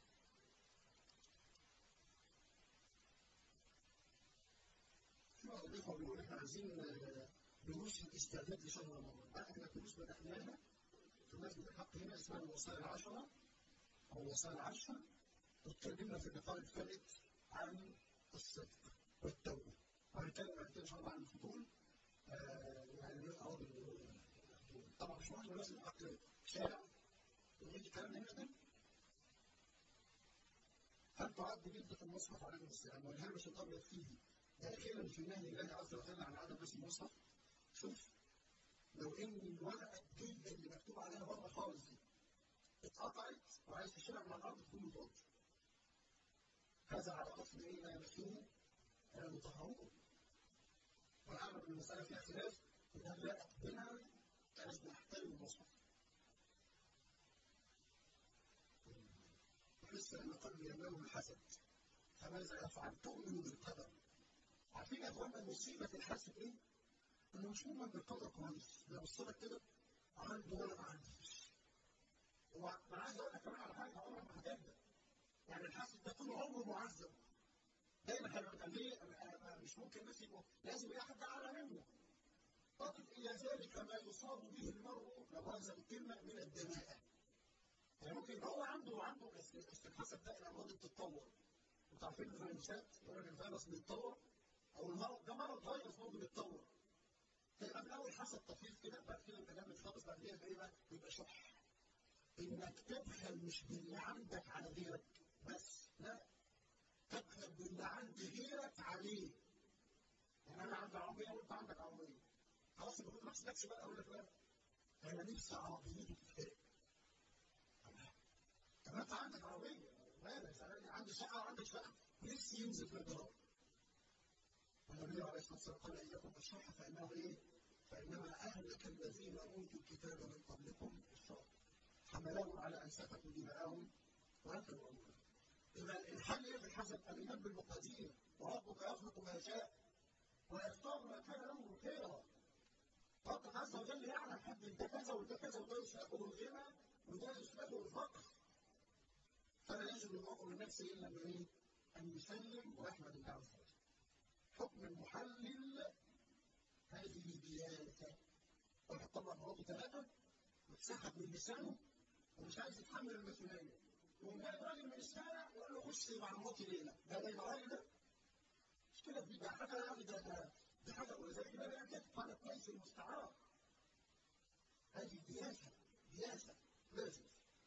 في بعض الإخوة بيقول إحنا عايزين دروس الاستعداد لشهر رمضان. لا إحنا دروس بدأناها في مسجد الحق هنا اسمها الوصايا العشرة أو الوصايا العشرة. اتكلمنا في اللقاء الثالث عن والصدق والتوبة وهنتكلم بعد كده إن شاء الله عن الفضول آه يعني أو طبعا مش مهم لازم عقل شارع ويجي كلام هنا ده هل تعد جدة المصحف عليه السلام والهامش الأبيض فيه داخلا في نهي الله عز وجل عن عدم اسم المصحف شوف لو ان الورقه الجلده اللي مكتوب عليها بره خالص دي اتقطعت وعايز تشيلها من الارض تكون مطاط هذا على اصل ايه لا يمسوه المطهرون واعلم ان المساله فيها خلاف انها لا اقبلها لازم نحترم المصحف لسه ان قلبي يملأه الحسد فماذا يفعل؟ تؤمن بالقدر عارفين يا اخوانا المصيبه في الحسد ايه؟ انه مش مؤمن بالقدر كويس لو بص كده عنده ولا ما عندوش هو انا عايز اقول لك كمان على حاجه عمرك ما هتبدا يعني الحاسد ده طول عمره معذب دايما هيبقى ليه مش ممكن الناس يبقوا لازم يلاقي حد اعلى منه تقف الى ذلك ما يصاب به المرء لو هذا الكلمه من الدناءه يعني ممكن هو عنده عنده بس الحسد ده الامراض بتتطور انتوا عارفين الفيروسات يقول لك الفيروس بيتطور او المرض ده مرض فيروس برضه بيتطور تبقى من اول حسد طفيف كده بعد كده انت جامد خالص بعد كده ايه بقى؟ يبقى شح انك تبخل مش باللي عندك على غيرك بس لا تبخل باللي عند غيرك عليه يعني انا عندي عربيه وانت عندك عربيه خلاص يبقى ما تحسبكش بقى اقول لك لا انا نفسي عربيتي تتحرق طب انت عندك عربيه مالك انا عندي شقه وعندك شقه نفسي ينزل في الجرار والنبي عليه الصلاه والسلام قال اياكم الشح فانه ايه؟ فانما اهلك الذين اوتوا الكتاب من قبلكم الشر حملهم على ان سفكوا دماءهم وانتم تعلمون اذا الحل ايه في الحسد؟ الايمان بالمقادير وربك يخلق ما يشاء ويختار ما كان له خيرا ربك عز وجل يعلم حد ده كذا وده كذا وده يسلكه الغنى وده يسلكه الفقر فلا يجب المرء من نفسه الا بايه؟ ان يسلم ويحمد الله عز وجل حكم المحلل هذه ديانته واحد طلع مراته ثلاثه واتسحب من لسانه ومش عايز يتحمل المسؤوليه وقام جاي راجل من الشارع وقال له خش مع مراتي ليله ده ده يبقى راجل ده مش كده دي حاجه يعني ده ده دي حاجه ولذلك ده بقى كده قال كويس المستعار هذه دياسه دياسه لازم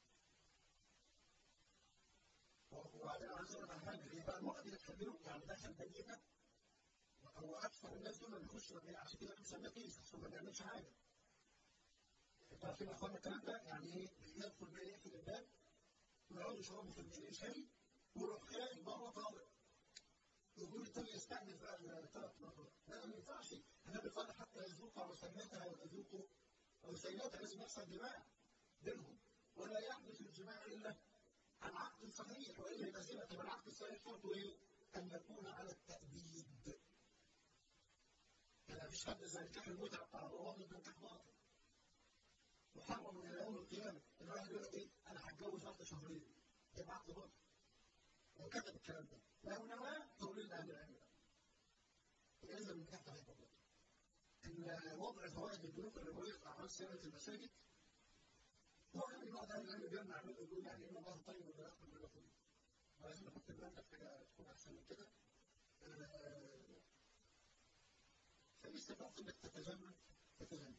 وبعدين عايز اقول لك على حاجه هي بقى المرأة دي بتخليه يعني دخل بنيتها هو اكثر الناس دول اللي بيخشوا عشان كده بنسميه كيس عشان ما بيعملش حاجه انتوا عارفين يا اخوانا الكلام ده يعني ايه يدخل بقى يقفل الباب ويقعدوا يشربوا في البيت شاي ويروح خارج بره طالع يقول التاني يستأنف بقى ثلاث مرات لا ما ينفعش النبي قال حتى يذوق رسيلتها وتذوق رسيلتها لازم يحصل جماع بينهم ولا يحدث الجماع الا عن عقد صحيح والا يبقى زنا طب العقد الصحيح شرطه ايه؟ ان يكون على التأبيد يعني مفيش حد زي نكاح المتعه بتاع الروابط ده نكاح باطل محرم الى يوم القيامه الواحد يقول لك ايه انا هتجوز بعد شهرين يبقى عقد باطل وكتب الكلام ده لو نواه تقول لنا اهل العلم اذا النكاح ده هيبقى باطل ان وضع فوائد البنوك الربويه في اعمال سيره المساجد وكان بعض اهل العلم بيمنع منه يقول يعني ان الله طيب ولا يقبل ولا يقبل ولازم نحط بالنا في حاجه تكون احسن من كده فإن استطعت انك تتجمل تتجمل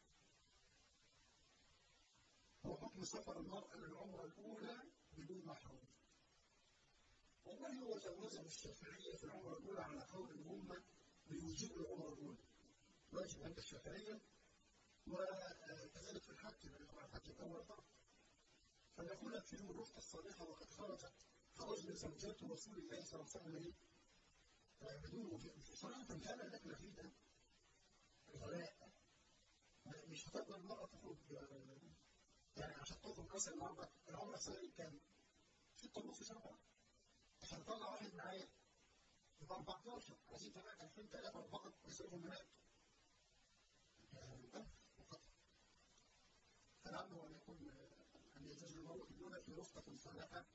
هو حكم سفر المرأة للعمرة الأولى بدون محرم والله هو جوزه الشافعية في العمرة الأولى على قول الأمة بوجوب العمرة الأولى واجب عند الشافعية وكذلك في الحج لأن طبعا الحج الأول فرض فنقول فيهم الرفقة الصالحة وقد خرجت خرج من زوجات رسول الله صلى الله عليه وسلم بدون صراحة الحالة اللي احنا فيه ده الغلاء مش هتقدر المرأة تخرج يعني عشان تخرج مثلا النهارده العمرة السنة كام؟ ستة ونص سنة عشان اطلع واحد معايا يبقى 14 عايزين كمان 2000 3 4 يصرفوا المناط فالأمر أن يكون أن يزوج المرء دون في رفقة صالحة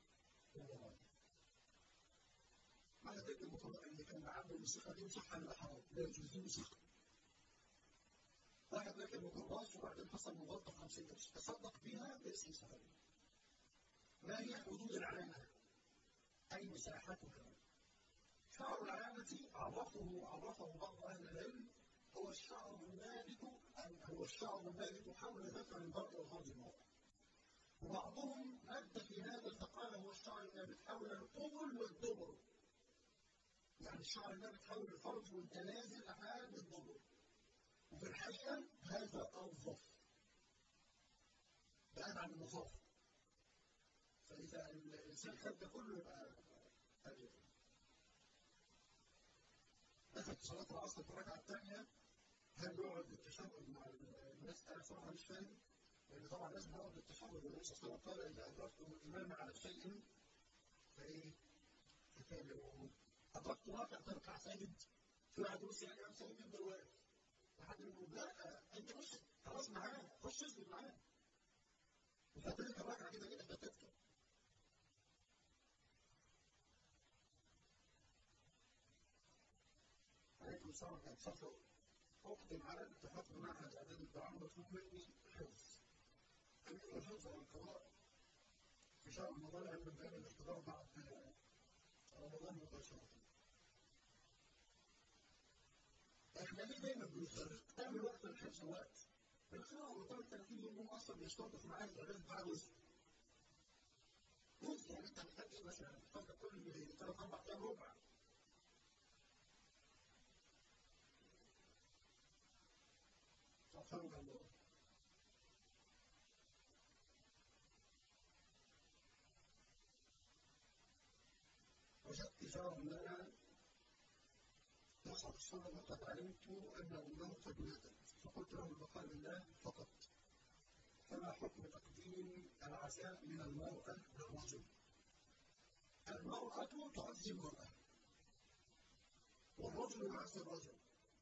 معنى ذلك المطلق اللي كان عنده الموسيقى دي صح ولا حرام؟ لا يجوز دي موسيقى. واحد راكب ميكروباص وبعدين حصل مغالطة 50 قرش تصدق بيها باسم سفري. ما هي حدود العلامة؟ أي مساحتها؟ شعر العلامة التي عرفه عرفه بعض اهل العلم هو الشعر النابت هو الشعر النابت حول ذكر المرء وفرج المرء وبعضهم مد في هذا فقال هو الشعر النابت حول القبل والدبر يعني الشعر النابت حول الفرج والتنازل لحد الدبر وفي الحقيقه هذا انظف بعد عن النظافه فاذا الانسان خد ده كله يبقى أجل دخل صلاة العصر في الركعة الثانية هل يقعد بالتشهد مع الناس أنا صراحة مش فاهم لأن طبعا لازم يقعد بالتشهد والنبي صلى الله عليه وسلم قال إذا أدركتم الإمام على شيء فإيه؟ فكابروا أدركت واقع تركع ساجد في واحد يقول يعني أنا ساجد يفضل واقف واحد يقول لا أنت مش خلاص معاه خش اسجد معاه وفترك الركعة كده كده فتتك عليكم السلام كان سفر أقدم على الاتحاد بمعهد إعداد الدعم مطلوب مني حفظ أمين الحفظ والقراءة في شهر رمضان عند باب الاختبار بعد رمضان مباشرة احنا ليه دايما بنفرق تعمل وقت الحفظ وقت القراءة رمضان 30 يوم أصلا بيشترطوا في معاهد إعداد الدعم جزء جزء يعني أنت محتاج إيه مثلا تفضل كل ثلاث أربع أيام ربع سبحان الله وجدت جار لنا نصر السنة وقد علمت أن أمه قد ماتت فقلت له البقاء لله فقط فما حكم تقديم العزاء من المرأة للرجل المرأة تعزي المرأة والرجل يعزي الرجل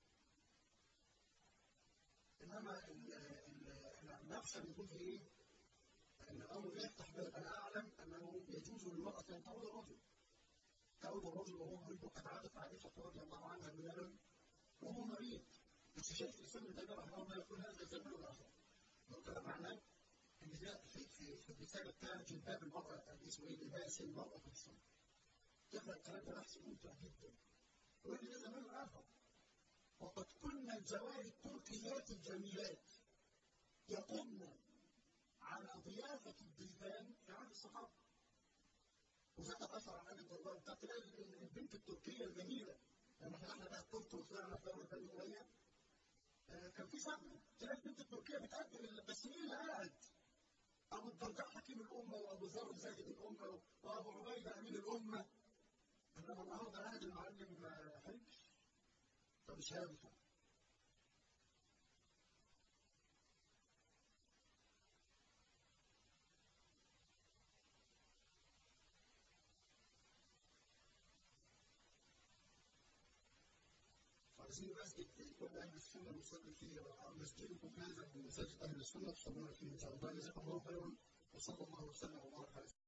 انما نخشى من كل ايه؟ ان الامر يفتح باب انا اعلم انه يجوز للمراه ان تعود الرجل. تعود الرجل وهو مريض وقد عادت عائشه رضي الله عنها بلبن وهو مريض. بس شيخ الاسلام ابن تيميه رحمه الله يقول هذا زمان الاخر. وكان معناه ان ده في في في الرساله بتاعت جلباب المراه اسمه ايه؟ لباس المراه في الصلاه. يقرا الكلام ده بحث ممتع جدا. ويقول ده زمان اخر. وقد كنا الجواري التركيات الجميلات يقمن على ضيافة الضيفان في عهد الصحابة. وذات أثر عن أبي الدرداء بتاعت البنت التركية الجميلة لما فتحنا بقى الترك وطلعنا في دولة بني أمية كان في صدمة تلاقي البنت التركية بتقدم بس مين اللي قاعد؟ أبو الدرداء حكيم الأمة وأبو ذر زاهد الأمة وأبو عبيدة أمين الأمة إنما النهارده قاعد المعلم حلمش فمش هينفع عايزين مسجد كل اهل السنه نصلي فيه مسجدكم هذا من مساجد اهل السنه تصلون فيه ان شاء الله جزاكم الله خيرا وصلى الله وسلم وبارك على